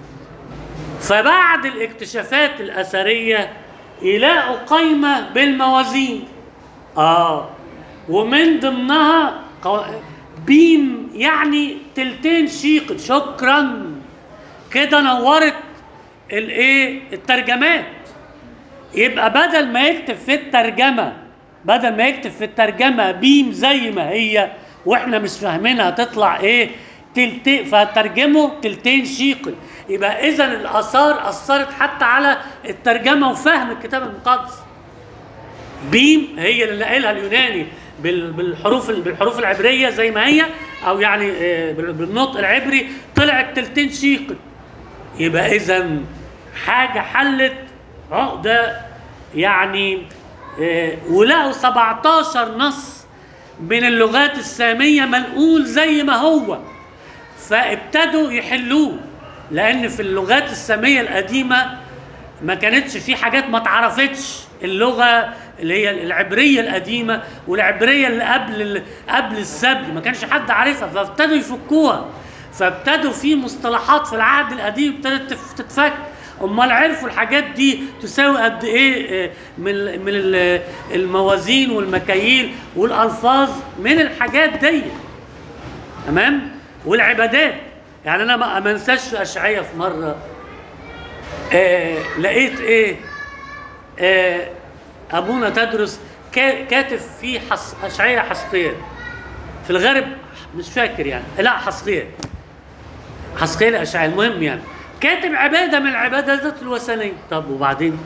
فبعد الاكتشافات الاثريه يلاقوا قايمه بالموازين اه ومن ضمنها قو- بيم يعني تلتين شيق شكرا كده نورت الايه الترجمات يبقى بدل ما يكتب في الترجمه بدل ما يكتب في الترجمه بيم زي ما هي واحنا مش فاهمينها تطلع ايه تلتين فترجمه تلتين شيقل يبقى اذا الاثار اثرت حتى على الترجمه وفهم الكتاب المقدس بيم هي اللي نقلها اليوناني بال- بالحروف بالحروف العبريه زي ما هي او يعني آه، بال- بالنطق العبري طلعت تلتين شيقل يبقى اذا حاجه حلت عقده يعني آه، ولقوا 17 نص من اللغات الساميه منقول زي ما هو فابتدوا يحلوه لان في اللغات الساميه القديمه ما كانتش في حاجات ما اتعرفتش اللغه اللي هي العبريه القديمه والعبريه اللي قبل ال- قبل السبي ما كانش حد عارفها فابتدوا يفكوها فابتدوا في مصطلحات في العهد القديم ابتدت تف- تتفك امال عرفوا الحاجات دي تساوي قد ايه آه، من ال- من ال- الموازين والمكاييل والالفاظ من الحاجات دي تمام والعبادات يعني انا ما ما انساش في اشعياء في مره آه لقيت ايه آه ابونا تدرس كا- كاتب في حص... اشعياء حسقيال في الغرب مش فاكر يعني لا حسقيال حسقيال اشعياء المهم يعني كاتب عباده من العبادات الوثنيه طب وبعدين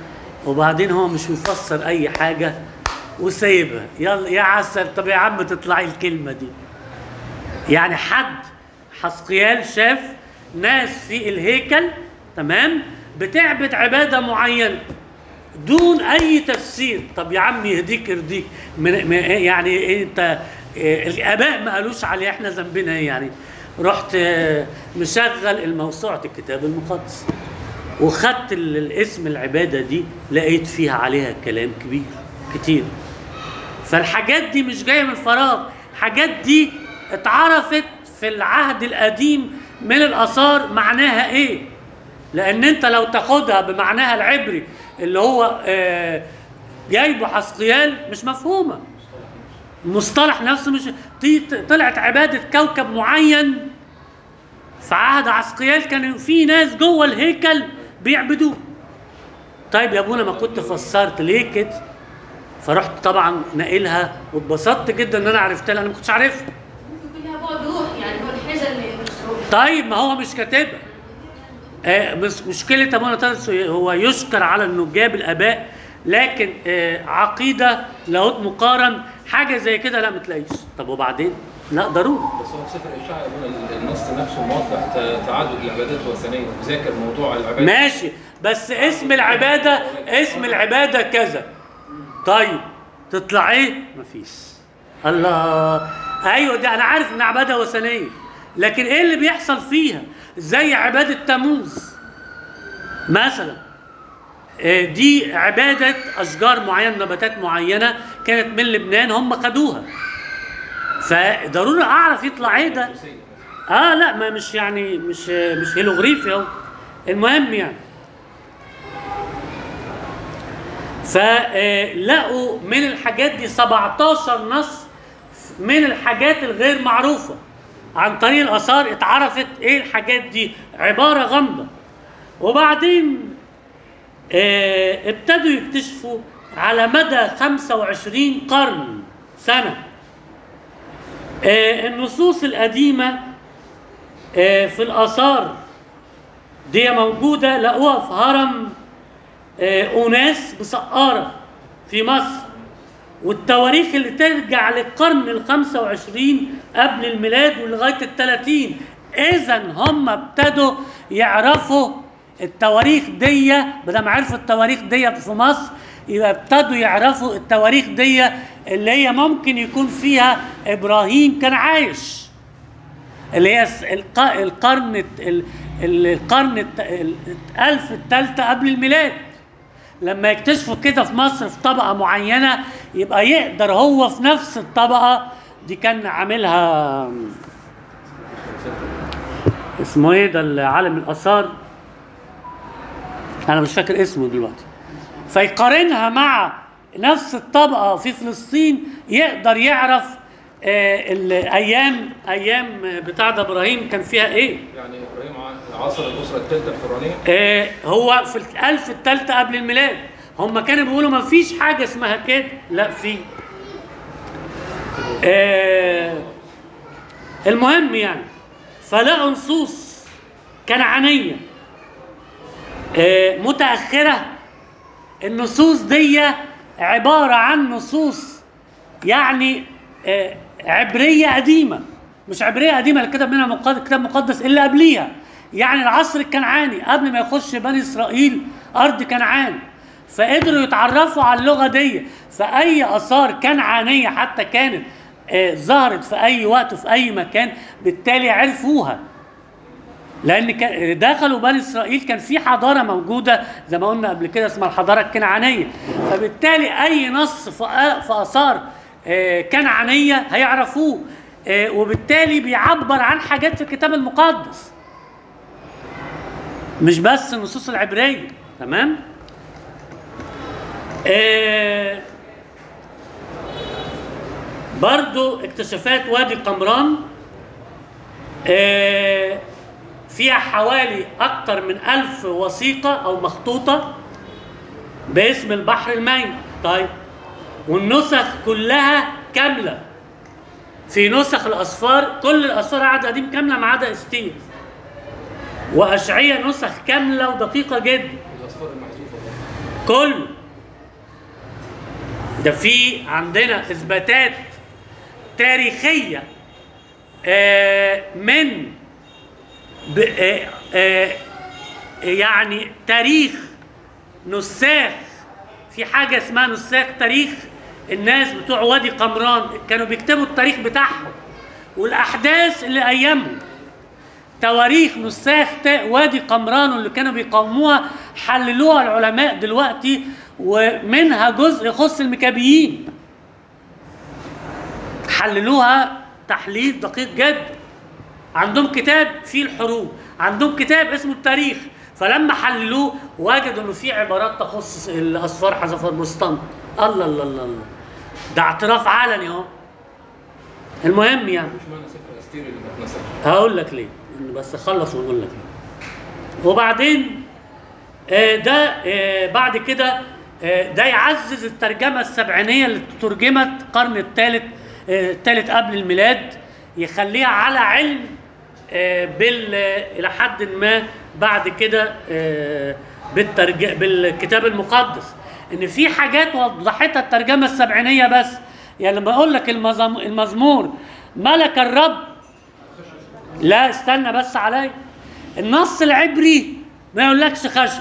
وبعدين هو مش مفسر اي حاجه وسايبها يلا يا عسل طب يا عم تطلعي الكلمه دي يعني حد حسقيال شاف ناس في الهيكل تمام بتعبد عباده معينه دون اي تفسير طب يا عم يهديك يرضيك من من- يعني انت آه، الاباء ما قالوش عليه احنا ذنبنا ايه يعني رحت آه، مشغل الموسوعه الكتاب المقدس وخدت ال- الاسم العباده دي لقيت فيها عليها كلام كبير كتير فالحاجات دي مش جايه من فراغ الحاجات دي اتعرفت في العهد القديم من الاثار معناها ايه لان انت لو تاخدها بمعناها العبري اللي هو آه، جايبه حسقيال مش مفهومه المصطلح نفسه مش دي طلعت عباده كوكب معين في عهد عسقيال كان في ناس جوه الهيكل بيعبدوه طيب يا ابونا ما كنت فسرت ليه كده فرحت طبعا ناقلها واتبسطت جدا ان انا عرفتها لان انا ما كنتش عارفها ممكن يكون لها بعد روح يعني هو الحاجه اللي مش روح طيب ما هو مش كاتبها آه مش مشكلة أبونا ترس هو يشكر على إنه جاب الآباء لكن آه عقيدة لاهوت مقارن حاجة زي كده لا ما تلاقيش طب وبعدين؟ لا ضروري بس هو في سفر الاشاعه يقول النص نفسه موضح ت- تعدد العبادات الوثنيه ذاكر موضوع العباده ماشي بس اسم العبادة اسم العبادة كذا طيب تطلع ايه؟ مفيش الله ايوه دي انا عارف ان عبادة وثنية لكن ايه اللي بيحصل فيها؟ زي عبادة تموز مثلا آه، دي عبادة أشجار معينة نباتات معينة كانت من لبنان هم خدوها فضروري أعرف يطلع إيه ده اه لا ما مش يعني مش مش هيلوغريفي اهو المهم يعني فلقوا من الحاجات دي 17 نص من الحاجات الغير معروفة عن طريق الآثار اتعرفت ايه الحاجات دي عبارة غامضة وبعدين آه، ابتدوا يكتشفوا على مدى 25 قرن سنة آه، النصوص القديمة آه، في الآثار دي موجودة لقوها في هرم آه، أوناس بسقارة في مصر والتواريخ اللي ترجع للقرن ال 25 قبل الميلاد ولغاية ال 30 إذا هم ابتدوا يعرفوا التواريخ دي بدل ما عرفوا التواريخ دي في مصر يبقى ابتدوا يعرفوا التواريخ دي اللي هي ممكن يكون فيها إبراهيم كان عايش اللي هي الس- الق- القرن الت- ال- ال- القرن الت- ال- الألف الثالثة قبل الميلاد لما يكتشفوا كده في مصر في طبقة معينة يبقى يقدر هو في نفس الطبقة دي كان عاملها اسمه ايه ده اللي عالم الآثار أنا مش فاكر اسمه دلوقتي فيقارنها مع نفس الطبقة في فلسطين يقدر يعرف آه، الأيام أيام بتاع ده إبراهيم كان فيها إيه يعني ابراهيم ع- عصر الاسره الثالثه الفرعونيه آه، هو في الألف الثالثة قبل الميلاد هم كانوا بيقولوا ما فيش حاجة اسمها كده لا في آه، المهم يعني فلقوا نصوص كنعانية آه، متأخرة النصوص دي عبارة عن نصوص يعني آه، عبرية قديمة مش عبرية قديمة اللي كتب منها مقدس كتاب مقدس إلا قبليها يعني العصر الكنعاني قبل ما يخش بني إسرائيل أرض كنعان فقدروا يتعرفوا على اللغة دي فأي آثار كنعانية حتى كانت آه، ظهرت في أي وقت وفي أي مكان بالتالي عرفوها لان كان- دخلوا بني اسرائيل كان في حضاره موجوده زي ما قلنا قبل كده اسمها الحضاره الكنعانيه فبالتالي اي نص في آ- في اثار آه، كنعانيه هيعرفوه آه، وبالتالي بيعبر عن حاجات في الكتاب المقدس مش بس النصوص العبريه تمام آه، برضو اكتشافات وادي قمران آه، فيها حوالي أكثر من ألف وثيقة أو مخطوطة باسم البحر الميت طيب والنسخ كلها كاملة في نسخ الأسفار كل الأسفار عهد قديم كاملة ما عدا استير وأشعية نسخ كاملة ودقيقة جدا الاصفار المحذوفه كله ده في عندنا اثباتات تاريخيه آه، من ب- آه، آه، يعني تاريخ نساخ في حاجه اسمها نساخ تاريخ الناس بتوع وادي قمران كانوا بيكتبوا التاريخ بتاعهم والاحداث اللي ايامهم تواريخ نساخ تا- وادي قمران اللي كانوا بيقاوموها حللوها العلماء دلوقتي ومنها جزء يخص المكابيين حللوها تحليل دقيق جدا عندهم كتاب فيه الحروب عندهم كتاب اسمه التاريخ فلما حللوه وجدوا انه في عبارات تخص الاصفار حذف البستان الله الله الله الله ده اعتراف علني اهو المهم يعني مش معنى سفر استير اللي ما اتنسخش هقول لك ليه بس اخلص ونقول لك ليه وبعدين آه، ده آه، بعد كده آه، ده يعزز الترجمه السبعينيه اللي ترجمت القرن الثالث الثالث قبل الميلاد يخليها على علم آه، بال آه، الى حد ما بعد كده آه، بالترج... بالكتاب المقدس ان في حاجات وضحتها الترجمه السبعينيه بس يعني لما اقول لك المزم... المزمور ملك الرب لا استنى بس عليا النص العبري ما يقولكش خشب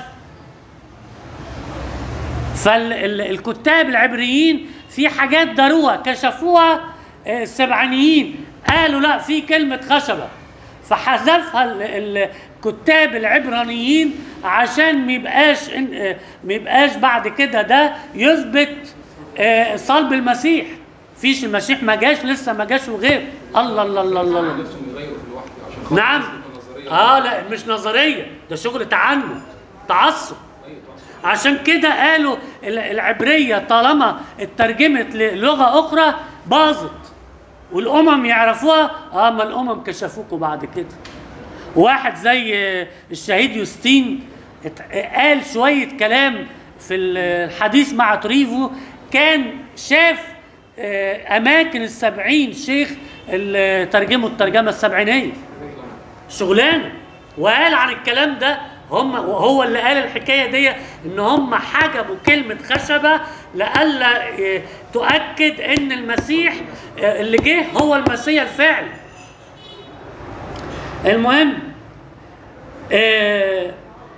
فالكتاب العبريين في حاجات داروها كشفوها آه، السبعينيين قالوا لا في كلمة خشبة فحذفها ال- ال- الكتاب العبرانيين عشان ما يبقاش إن- آه، ما يبقاش بعد كده ده يثبت آه، صلب المسيح فيش المسيح ما جاش لسه ما جاش وغير الله الله الله الله, الله. نفسهم يغيروا في الوحي عشان خاطر نعم يثبتوا نظرية. اه لا مش نظريه ده شغل تعنت تعصب أيوة طبعاً. عشان كده قالوا ال- العبريه طالما اترجمت للغه اخرى باظت والامم يعرفوها اه ما الامم كشفوكوا بعد كده واحد زي آه، الشهيد يوستين ات- قال شويه كلام في الحديث مع تريفو كان شاف آه، اماكن السبعين شيخ اللي ترجموا الترجمه السبعينيه شغلانه وقال عن الكلام ده هم وهو اللي قال الحكايه دي ان هم حجبوا كلمه خشبه لئلا آه، تؤكد ان المسيح آه، اللي جه هو المسيح الفعلي المهم آه،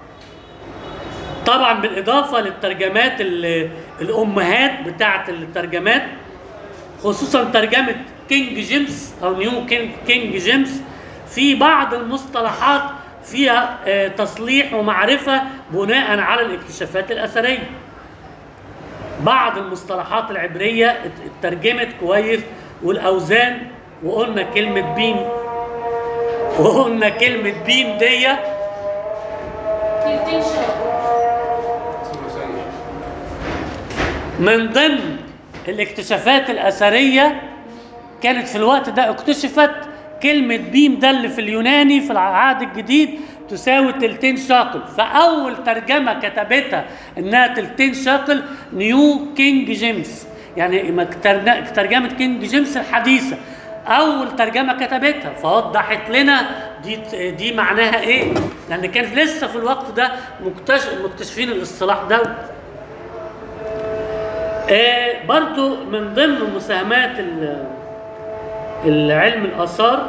طبعا بالاضافه للترجمات ال- الامهات بتاعه الترجمات خصوصا ترجمه كينج جيمس او نيو كينج, كينج جيمس في بعض المصطلحات فيها آه، تصليح ومعرفه بناء على الاكتشافات الاثريه بعض المصطلحات العبريه ات- اترجمت كويس والاوزان وقلنا كلمه بيم وقلنا كلمه بيم دي تلتين شهر سورة سيد. من ضمن الاكتشافات الأثرية كانت في الوقت ده اكتشفت كلمة بيم ده اللي في اليوناني في العهد الجديد تساوي تلتين شاقل فأول ترجمة كتبتها إنها تلتين شاقل نيو كينج جيمس يعني ما ترن- ترجمة كينج جيمس الحديثة أول ترجمة كتبتها فوضحت لنا دي دي معناها إيه؟ لأن كان لسه في الوقت ده مكتشف مكتشفين الاصطلاح ده آه برضو من ضمن مساهمات ال- العلم الآثار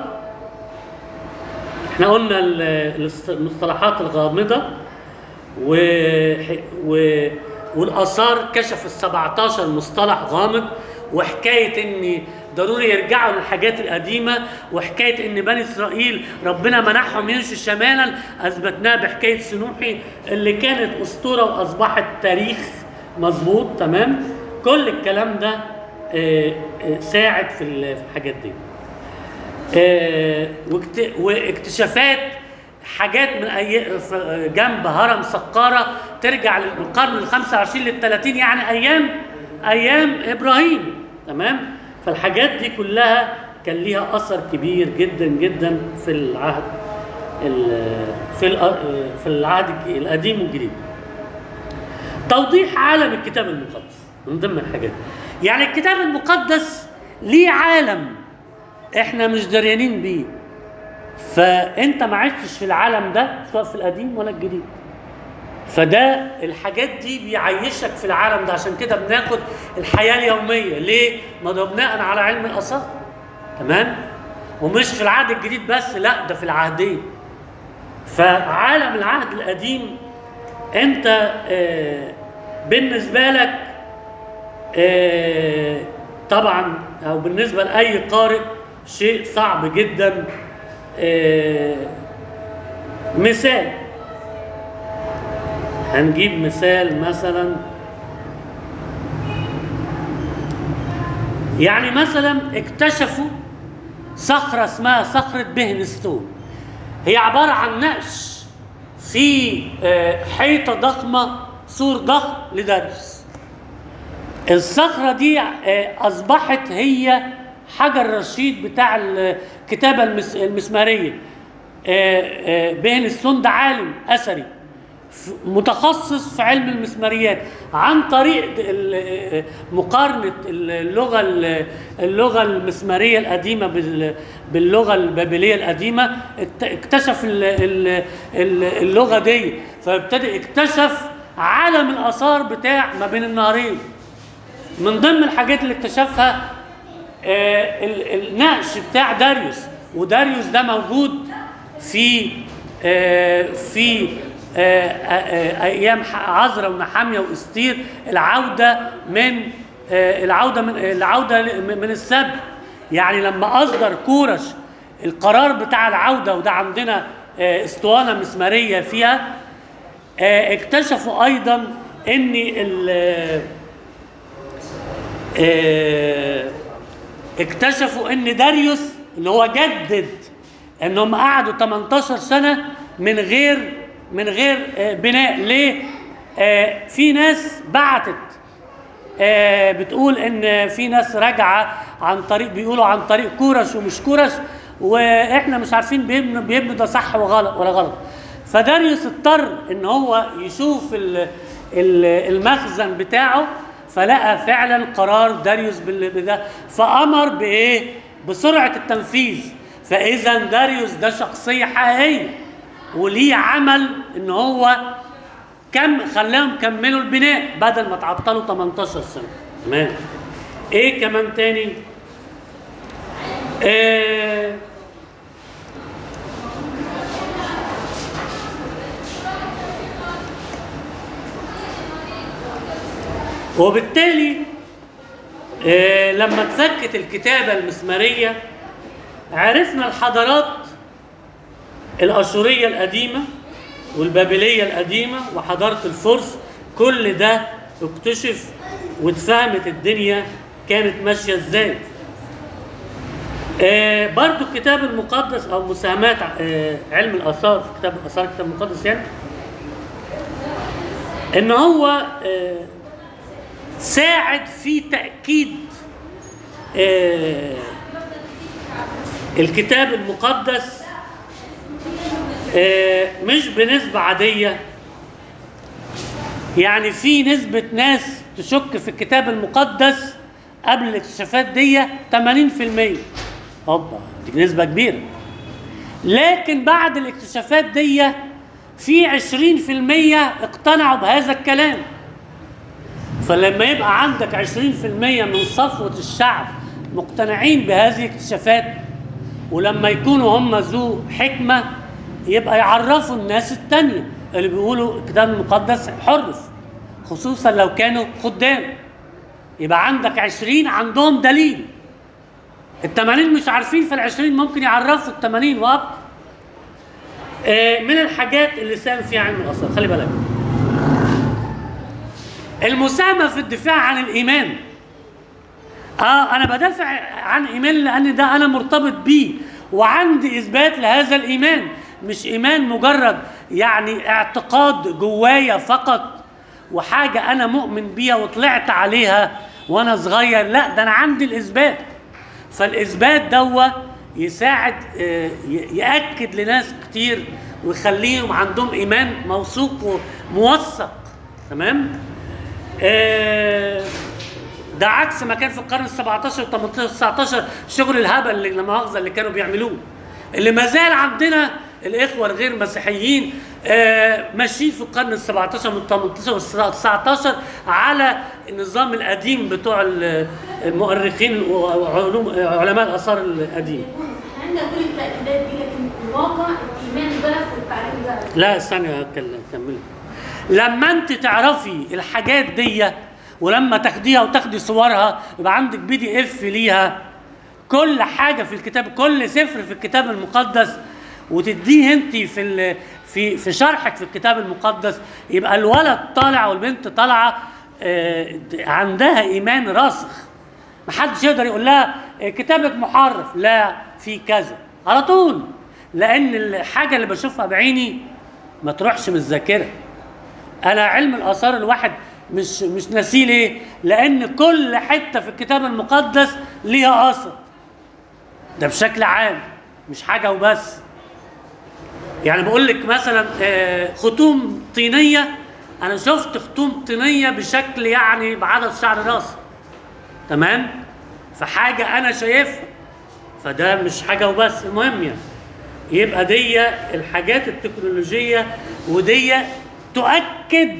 احنا قلنا ال- الاست- المصطلحات الغامضة و... و... والآثار كشف ال 17 مصطلح غامض وحكاية إن ضروري يرجعوا للحاجات القديمة وحكاية إن بني إسرائيل ربنا منحهم يمشوا شمالا أثبتناها بحكاية سنوحي اللي كانت أسطورة وأصبحت تاريخ مظبوط تمام كل الكلام ده آه، آه، ساعد في ال- في الحاجات دي آه، واكت- واكتشافات حاجات من أي ف- جنب هرم سقارة ترجع للقرن ال 25 لل 30 يعني أيام أيام إبراهيم تمام فالحاجات دي كلها كان ليها أثر كبير جدا جدا في العهد ال- في الأ- في العهد الج- القديم والجديد توضيح عالم الكتاب المقدس من ضمن الحاجات يعني الكتاب المقدس ليه عالم احنا مش دريانين بيه فانت ما عشتش في العالم ده سواء في القديم ولا الجديد فده الحاجات دي بيعيشك في العالم ده عشان كده بناخد الحياه اليوميه ليه؟ ما ده بناء على علم الاثار تمام؟ ومش في العهد الجديد بس لا ده في العهدين فعالم العهد القديم انت آه، بالنسبه لك آه، طبعا او بالنسبه لاي قارئ شيء صعب جدا آه، مثال هنجيب مثال مثلا يعني مثلا اكتشفوا صخرة اسمها صخرة بهنستون هي عبارة عن نقش في آه، حيطة ضخمة سور ضخم لدرس الصخرة دي آه، أصبحت هي حجر رشيد بتاع الكتابة المس- المسمارية آه، آه، بهنستون ده عالم أثري ف- متخصص في علم المسماريات عن طريق ال- آه، مقارنة اللغة ال- اللغة المسمارية القديمة بال- باللغة البابلية القديمة اكت- اكتشف ال- ال- ال- اللغة دي فابتدى اكتشف عالم الآثار بتاع ما بين النهرين من ضمن الحاجات اللي اكتشفها آه، ال- النقش بتاع داريوس وداريوس ده موجود في آه، في آه، آه، آه، ايام ح- عزرا ونحاميه واستير العوده من آه، العوده من العوده ل- من السبت يعني لما اصدر كورش القرار بتاع العوده وده عندنا آه، اسطوانه مسماريه فيها آه، اكتشفوا ايضا ان ال- آه، اكتشفوا ان داريوس اللي هو جدد انهم قعدوا 18 سنه من غير من غير آه، بناء ليه؟ آه، في ناس بعتت آه، بتقول ان في ناس راجعه عن طريق بيقولوا عن طريق كورش ومش كورش واحنا مش عارفين بيبنوا بيبنوا ده صح وغلط ولا غلط فداريوس اضطر ان هو يشوف ال- ال- المخزن بتاعه فلقى فعلا قرار داريوس بال- بده فامر بايه؟ بسرعه التنفيذ فاذا داريوس ده شخصيه حقيقيه وليه عمل ان هو كم خلاهم كملوا البناء بدل ما تعطلوا 18 سنه تمام ايه كمان تاني آه وبالتالي آه لما اتفكت الكتابه المسماريه عرفنا الحضارات الاشوريه القديمه والبابليه القديمه وحضاره الفرس كل ده اكتشف واتفهمت الدنيا كانت ماشيه ازاي آه برضو الكتاب المقدس او مساهمات آه علم الاثار في كتاب الاثار الكتاب المقدس يعني ان هو آه ساعد في تاكيد آه الكتاب المقدس آه، مش بنسبة عادية يعني في نسبة ناس تشك في الكتاب المقدس قبل الاكتشافات دي 80% هوبا دي نسبة كبيرة لكن بعد الاكتشافات دي في 20% اقتنعوا بهذا الكلام فلما يبقى عندك 20% من صفوة الشعب مقتنعين بهذه الاكتشافات ولما يكونوا هم ذو حكمة يبقى يعرفوا الناس التانية اللي بيقولوا الكتاب المقدس حرف خصوصا لو كانوا خدام يبقى عندك عشرين عندهم دليل التمانين مش عارفين فالعشرين ممكن يعرفوا التمانين وقت آه، من الحاجات اللي ساهم فيها علم الآثار خلي بالك المساهمة في الدفاع عن الإيمان اه انا بدافع عن ايمان لان ده انا مرتبط بيه وعندي اثبات لهذا الايمان مش ايمان مجرد يعني اعتقاد جوايا فقط وحاجه انا مؤمن بيها وطلعت عليها وانا صغير لا ده انا عندي الاثبات فالاثبات دوا يساعد آه، ي- ياكد لناس كتير ويخليهم عندهم ايمان موثوق وموثق تمام آه ده عكس ما كان في القرن ال 17 و 18 19 شغل الهبل اللي لا مؤاخذه اللي كانوا بيعملوه اللي ما زال عندنا الاخوه الغير مسيحيين آه، ماشيين في القرن ال 17 وال 18 وال 19 على النظام القديم بتوع ال- المؤرخين وعلوم علماء الاثار القديم احنا عندنا كل التاكيدات دي لكن الواقع الايمان ده في التعليم ده لا استني اتكلم كمل لما انت تعرفي الحاجات دي ولما تاخديها وتاخدي صورها يبقى عندك بي دي اف ليها كل حاجه في الكتاب كل سفر في الكتاب المقدس وتديه انت في ال- في في شرحك في الكتاب المقدس يبقى الولد طالع والبنت طالعه آه، عندها ايمان راسخ محدش يقدر يقول لها آه، كتابك محرف لا في كذا على طول لان الحاجه اللي بشوفها بعيني ما تروحش من الذاكره انا علم الاثار الواحد مش مش ناسيه ليه لان كل حته في الكتاب المقدس ليها اثر ده بشكل عام مش حاجه وبس يعني بقول لك مثلا آه، ختوم طينيه انا شفت ختوم طينيه بشكل يعني بعدد شعر راس تمام فحاجه انا شايفها فده مش حاجه وبس المهم يعني يبقى دي الحاجات التكنولوجيه ودي تؤكد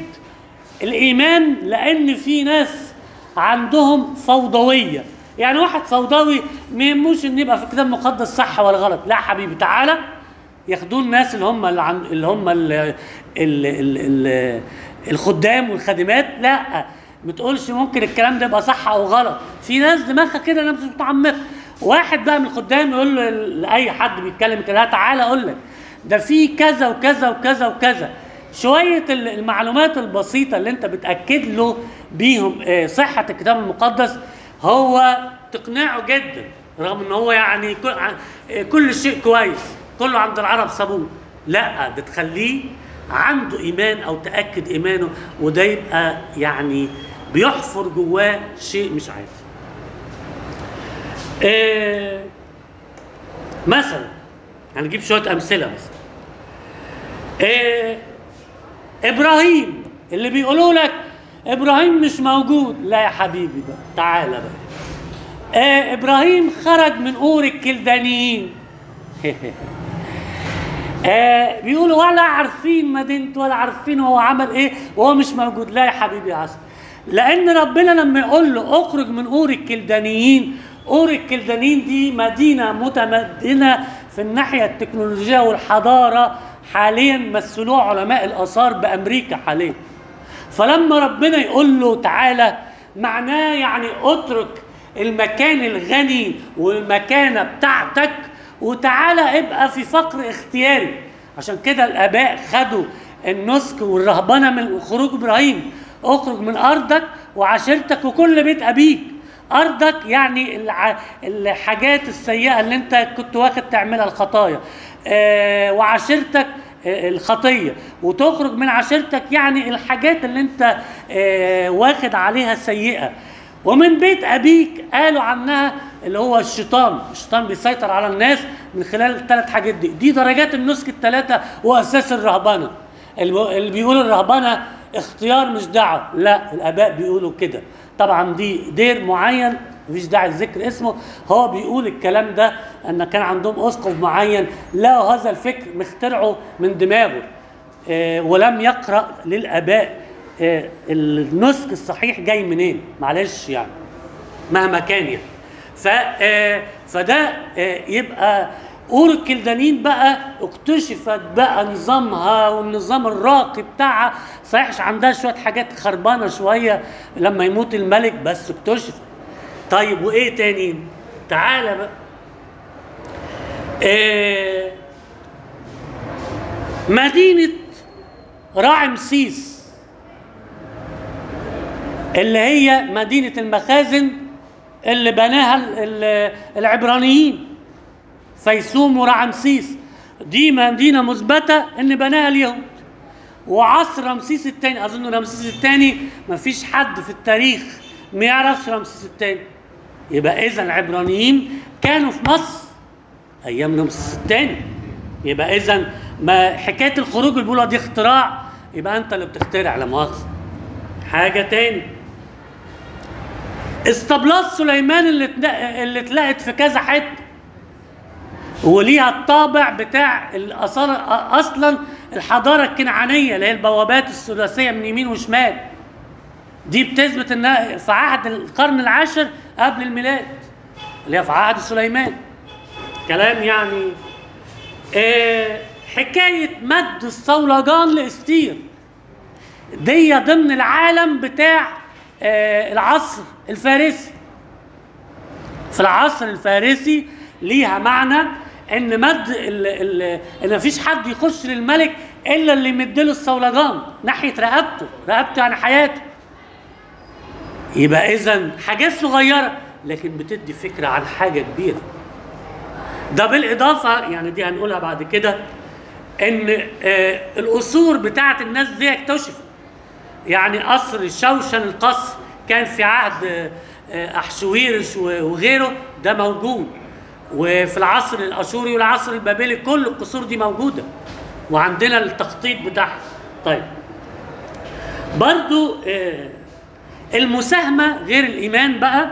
الايمان لان في ناس عندهم فوضويه يعني واحد فوضوي ما يهموش ان يبقى في الكتاب المقدس صح ولا غلط لا حبيبي تعالى ياخدوه الناس اللي هم اللي, عن اللي هم ال ال ال ال الخدام والخادمات لا ما تقولش ممكن الكلام ده يبقى صح او غلط في ناس دماغها كده ناس مش متعمقه واحد بقى من الخدام يقول له لاي حد بيتكلم كده تعالى اقول لك ده في كذا وكذا وكذا وكذا شويه ال- المعلومات البسيطه اللي انت بتاكد له بيهم آه، صحه الكتاب المقدس هو تقنعه جدا رغم ان هو يعني كل, آه، كل شيء كويس كله عند العرب صابون لا ده تخليه عنده ايمان او تاكد ايمانه وده يبقى يعني بيحفر جواه شيء مش عارف آه، مثلا هنجيب شويه امثله مثلا آه، ابراهيم اللي بيقولوا لك ابراهيم مش موجود لا يا حبيبي بقى تعالى بقى آه ابراهيم خرج من اور الكلدانيين آه بيقولوا ولا عارفين مدينته ولا عارفين هو عمل ايه وهو مش موجود لا يا حبيبي يا عسل لان ربنا لما يقول له اخرج من اور الكلدانيين اور الكلدانيين دي مدينه متمدنه في الناحيه التكنولوجيه والحضاره حاليا مثلوها علماء الاثار بامريكا حاليا فلما ربنا يقول له تعالى معناه يعني اترك المكان الغني والمكانه بتاعتك وتعالى ابقى في فقر اختياري عشان كده الاباء خدوا النسك والرهبنه من خروج ابراهيم اخرج من ارضك وعشيرتك وكل بيت ابيك ارضك يعني الع... الحاجات السيئه اللي انت كنت واخد تعملها الخطايا آه وعشيرتك آه، الخطيه وتخرج من عشيرتك يعني الحاجات اللي انت آه واخد عليها سيئه ومن بيت ابيك قالوا عنها اللي هو الشيطان الشيطان بيسيطر على الناس من خلال الثلاث حاجات دي دي درجات النسك الثلاثه واساس الرهبنه الم- اللي بيقولوا الرهبنه اختيار مش دعوه لا الاباء بيقولوا كده طبعا دي دير معين مفيش داعي لذكر اسمه هو بيقول الكلام ده ان كان عندهم اسقف معين لقوا هذا الفكر مخترعه من دماغه آه، ولم يقرا للاباء آه، النسك الصحيح جاي منين معلش يعني مهما كان يعني ف آه، فده آه، يبقى اور الكلدانيين بقى اكتشفت بقى نظامها والنظام الراقي بتاعها صحيح عندها شويه حاجات خربانه شويه لما يموت الملك بس اكتشفت طيب وايه تاني تعالى بقى آه مدينه رعمسيس اللي هي مدينه المخازن اللي بناها ال- ال- العبرانيين فيسوم ورعمسيس دي مدينه مثبته ان بناها اليهود وعصر رمسيس الثاني اظن رمسيس الثاني ما فيش حد في التاريخ ما يعرفش رمسيس الثاني يبقى اذا العبرانيين كانوا في مصر ايام رمسيس الثاني يبقى اذا ما حكايه الخروج اللي بيقولوا دي اختراع يبقى انت اللي بتخترع لا مؤاخذه حاجه تاني اسطبلات سليمان اللي اتنا- اللي اتلقت في كذا حته وليها الطابع بتاع الاثار اصلا الحضاره الكنعانيه اللي هي البوابات الثلاثيه من يمين وشمال دي بتثبت انها في عهد القرن العاشر قبل الميلاد اللي هي في عهد سليمان كلام يعني آه حكايه مد الصولجان لاستير دي ضمن العالم بتاع آه العصر الفارسي في العصر الفارسي ليها معنى ان مد ال ال ان مفيش حد يخش للملك الا اللي يمد له الصولجان ناحيه رقبته رقبته يعني حياته يبقى اذا حاجات صغيره لكن بتدي فكره عن حاجه كبيره ده بالاضافه يعني دي هنقولها بعد كده ان آه القصور بتاعه الناس دي اكتشفت يعني قصر الشوشن القصر كان في عهد آه، آه، احشويرش و- وغيره ده موجود وفي العصر الاشوري والعصر البابلي كل القصور دي موجوده وعندنا التخطيط بتاعها طيب برضو آه، المساهمه غير الايمان بقى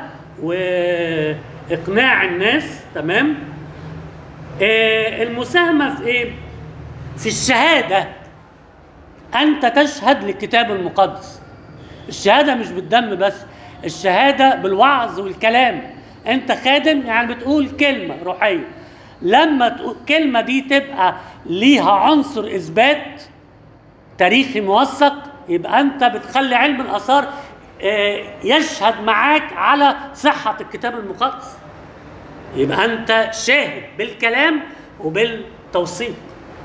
واقناع الناس تمام آه، المساهمه في ايه في الشهاده انت تشهد للكتاب المقدس الشهاده مش بالدم بس الشهاده بالوعظ والكلام انت خادم يعني بتقول كلمه روحيه لما تقول الكلمه دي تبقى ليها عنصر اثبات تاريخي موثق يبقى انت بتخلي علم الاثار آه، يشهد معاك على صحه الكتاب المقدس يبقى انت شاهد بالكلام وبالتوثيق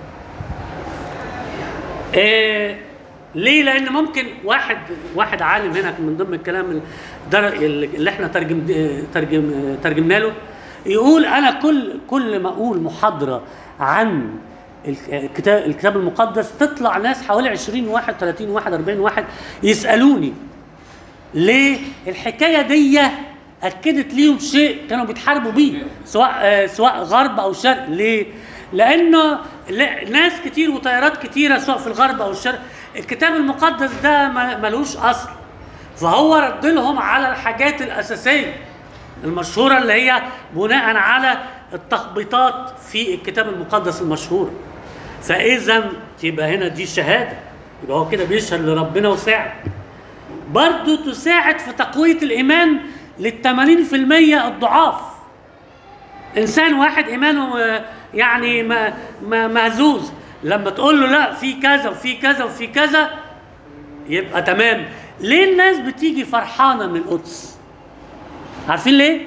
آه ليه؟ لأن ممكن واحد واحد عالم هنا من ضمن الكلام الدر- اللي احنا ترجم ترجم ترجمنا له يقول أنا كل كل ما أقول محاضرة عن الكتاب الكتاب المقدس تطلع ناس حوالي 20 واحد 30 واحد 40 واحد يسألوني ليه؟ الحكاية دي أكدت ليهم شيء كانوا بيتحاربوا بيه سواء آه، سواء غرب أو شرق ليه؟ لأنه لا- ناس كتير وتيارات كتيرة سواء في الغرب أو الشرق الكتاب المقدس ده ما- ملوش أصل فهو رد لهم على الحاجات الأساسية المشهورة اللي هي بناء على التخبيطات في الكتاب المقدس المشهورة فإذا تبقى هنا دي شهادة يبقى هو كده بيشهد لربنا وساعد برضو تساعد في تقوية الإيمان للثمانين في المية الضعاف إنسان واحد إيمانه آه، يعني ما ما مهزوز لما تقول له لا في كذا وفي كذا وفي كذا يبقى تمام ليه الناس بتيجي فرحانة من القدس عارفين ليه؟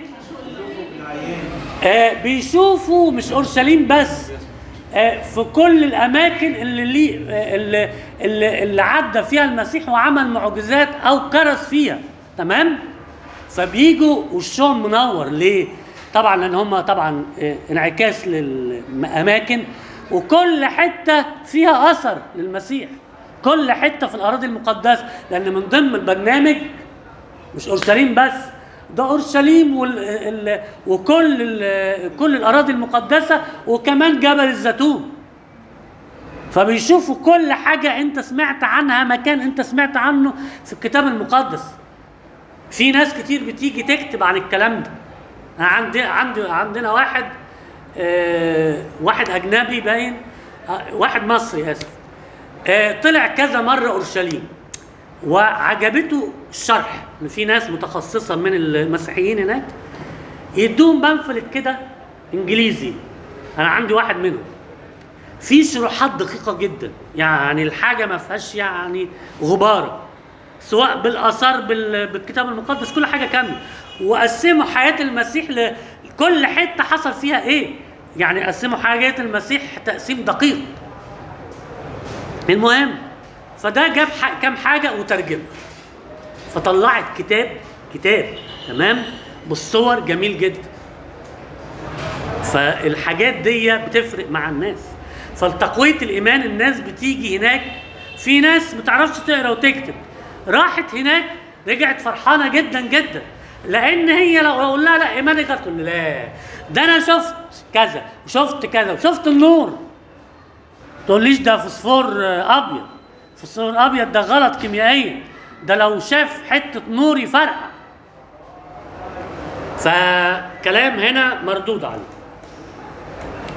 آه بيشوفوا مش اورشليم بس آه في كل الاماكن اللي ليه آه اللي, اللي, اللي عدى فيها المسيح وعمل معجزات او كرس فيها تمام فبيجوا وشهم منور ليه طبعا لان هم طبعا آه انعكاس للاماكن وكل حته فيها اثر للمسيح كل حته في الاراضي المقدسه لان من ضمن البرنامج مش اورشليم بس ده اورشليم وال... ال... وكل ال... كل الاراضي المقدسه وكمان جبل الزيتون فبيشوفوا كل حاجه انت سمعت عنها مكان انت سمعت عنه في الكتاب المقدس في ناس كتير بتيجي تكتب عن الكلام ده أنا عندي عندي عندنا واحد آه واحد اجنبي باين آه واحد مصري اسف آه طلع كذا مره اورشليم وعجبته الشرح ان في ناس متخصصه من المسيحيين هناك يدوهم بنفلت كده انجليزي انا عندي واحد منهم في شروحات دقيقه جدا يعني الحاجه ما فيهاش يعني غباره سواء بالاثار بال- بالكتاب المقدس كل حاجه كامله وقسموا حياه المسيح لكل حته حصل فيها ايه يعني قسموا حياه المسيح تقسيم دقيق المهم فده جاب ح- كام حاجه وترجمها فطلعت كتاب كتاب تمام بالصور جميل جدا فالحاجات دي بتفرق مع الناس فلتقويه الايمان الناس بتيجي هناك في ناس ما تعرفش تقرا وتكتب راحت هناك رجعت فرحانه جدا جدا لان هي لو اقول لها لا ايمانك تقول لي لا ده انا شفت كذا وشفت كذا وشفت النور تقوليش ده فوسفور آه، ابيض فوسفور ابيض ده غلط كيميائيا ده لو شاف حته نور يفرقع فكلام هنا مردود عليه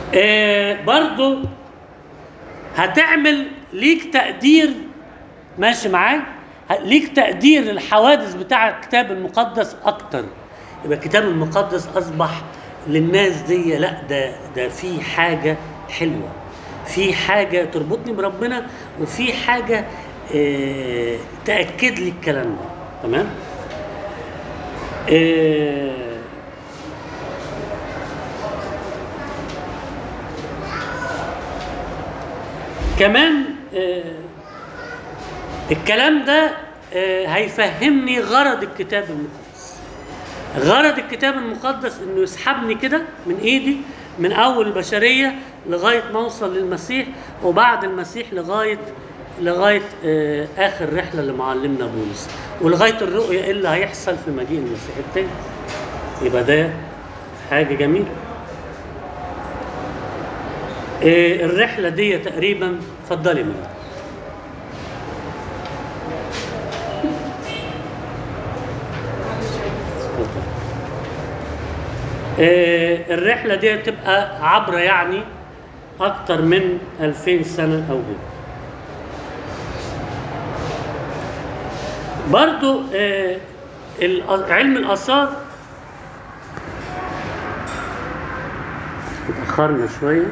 آه برضو هتعمل ليك تقدير ماشي معايا ه- ليك تقدير للحوادث بتاع الكتاب المقدس اكتر يبقى الكتاب المقدس اصبح للناس دي لا ده ده في حاجه حلوه في حاجه تربطني بربنا وفي حاجه آه تاكد لي الكلام ده تمام آه كمان آه، الكلام ده آه، هيفهمني غرض الكتاب المقدس غرض الكتاب المقدس انه يسحبني كده من ايدي من اول البشريه لغايه ما اوصل للمسيح وبعد المسيح لغايه لغايه آه، اخر رحله لمعلمنا بولس ولغايه الرؤيه إيه اللي هيحصل في مجيء المسيح التاني يبقى ده حاجه جميله آه، الرحله دي تقريبا اتفضلي منى اتفضل. آه، الرحلة دي تبقى عبر يعني أكتر من 2000 سنة أو غيره. برضو آه، الأ- علم الآثار اتأخرنا شوية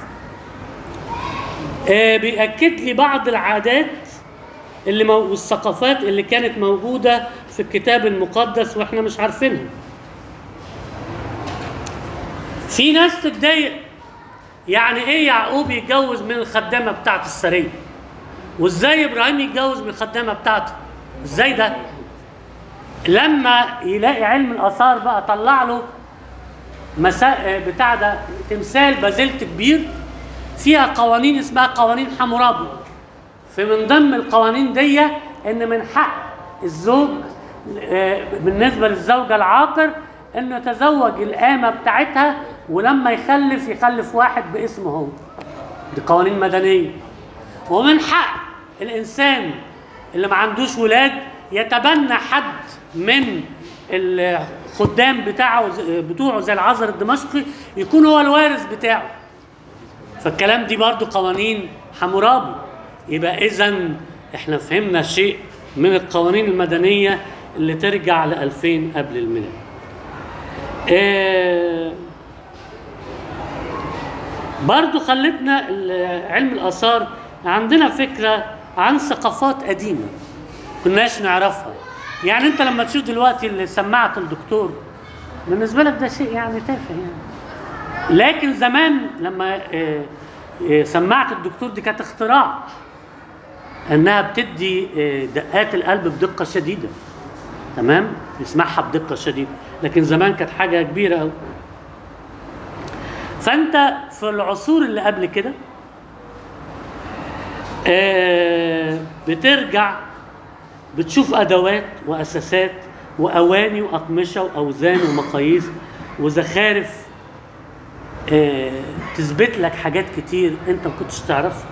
آه، بيأكد لي بعض العادات اللي مو... والثقافات اللي كانت موجودة في الكتاب المقدس واحنا مش عارفينها في ناس تتضايق يعني ايه يعقوب يتجوز من الخدامة بتاعت السرية وازاي ابراهيم يتجوز من الخدامة بتاعته ازاي ده لما يلاقي علم الاثار بقى طلع له مسا... بتاع ده تمثال بازلت كبير فيها قوانين اسمها قوانين حمورابي في من ضمن القوانين دي ان من حق الزوج آه، بالنسبه للزوجه العاقر انه يتزوج القامه بتاعتها ولما يخلف يخلف واحد باسمه هو دي قوانين مدنيه ومن حق الانسان اللي ما عندوش ولاد يتبنى حد من الخدام بتاعه بتوعه زي العذر الدمشقي يكون هو الوارث بتاعه فالكلام دي برضو قوانين حمورابي يبقى اذا احنا فهمنا شيء من القوانين المدنيه اللي ترجع ل 2000 قبل الميلاد. آه برضو خلتنا ال- علم الاثار عندنا فكره عن ثقافات قديمه كناش نعرفها يعني انت لما تشوف دلوقتي اللي سماعه الدكتور بالنسبه لك ده شيء يعني تافه يعني لكن زمان لما آه، آه، سماعه الدكتور دي كانت اختراع انها بتدي آه، دقات القلب بدقه شديده تمام يسمعها بدقه شديده لكن زمان كانت حاجه كبيره قوي فانت في العصور اللي قبل كده آه، بترجع بتشوف ادوات واساسات واواني واقمشه واوزان ومقاييس وزخارف آه، تثبت لك حاجات كتير انت ما كنتش تعرفها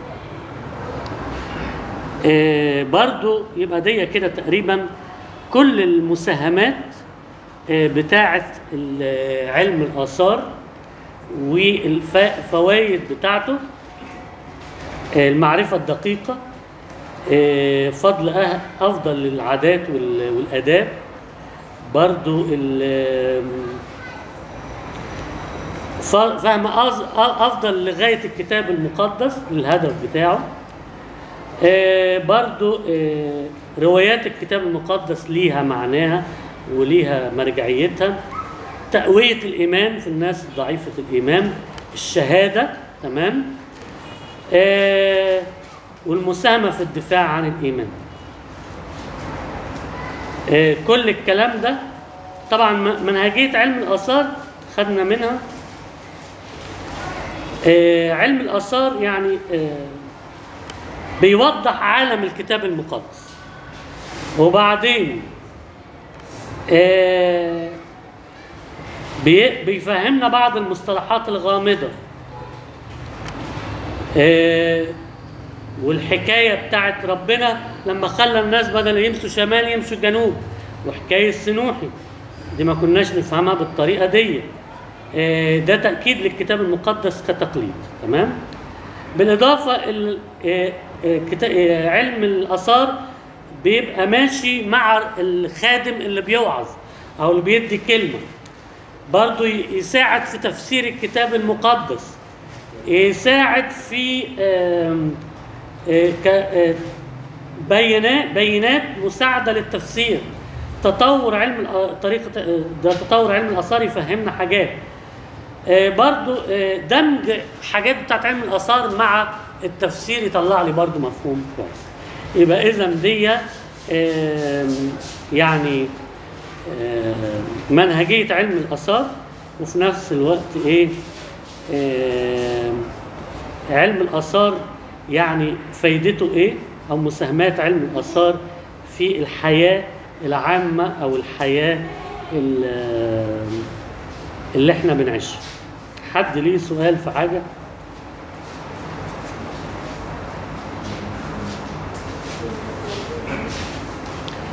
آه، برضو يبقى دي كده تقريبا كل المساهمات آه، بتاعه ال- علم الاثار والفوائد بتاعته آه، المعرفه الدقيقه آه، فضل أه- افضل للعادات وال- والاداب برضو ال- ف- فهم أز- افضل لغايه الكتاب المقدس للهدف بتاعه آه، برضو آه، روايات الكتاب المقدس ليها معناها وليها مرجعيتها تقوية الإيمان في الناس ضعيفة الإيمان الشهادة تمام آه، والمساهمة في الدفاع عن الإيمان آه، كل الكلام ده طبعا م- منهجية علم الآثار خدنا منها آه، علم الآثار يعني آه، بيوضح عالم الكتاب المقدس وبعدين آه، بي- بيفهمنا بعض المصطلحات الغامضة آه، والحكاية بتاعت ربنا لما خلى الناس بدل يمشوا شمال يمشوا جنوب وحكاية سنوحي دي ما كناش نفهمها بالطريقة دي آه، ده تأكيد للكتاب المقدس كتقليد تمام بالإضافة ال- آه، آه، كتا- آه، علم الآثار بيبقى ماشي مع الخادم اللي بيوعظ أو اللي بيدي كلمة برضو ي- يساعد في تفسير الكتاب المقدس يساعد في آم، آه، ك- آه، بيانات بيانات مساعدة للتفسير تطور علم الآ- طريقة آه، ده تطور علم الآثار يفهمنا حاجات آه، برضو آه، دمج حاجات بتاعت علم الآثار مع التفسير يطلع لي برضو مفهوم كويس يبقى إذا دي آم، يعني آم، منهجية علم الآثار وفي نفس الوقت إيه آم، علم الآثار يعني فايدته إيه أو مساهمات علم الآثار في الحياة العامة أو الحياة ال- اللي احنا بنعيشها حد ليه سؤال في حاجة؟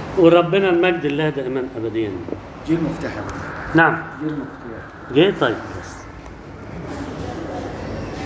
وربنا المجد الله دائما أبديا جيل مفتاح يا ابو نعم جيل مفتاح جه طيب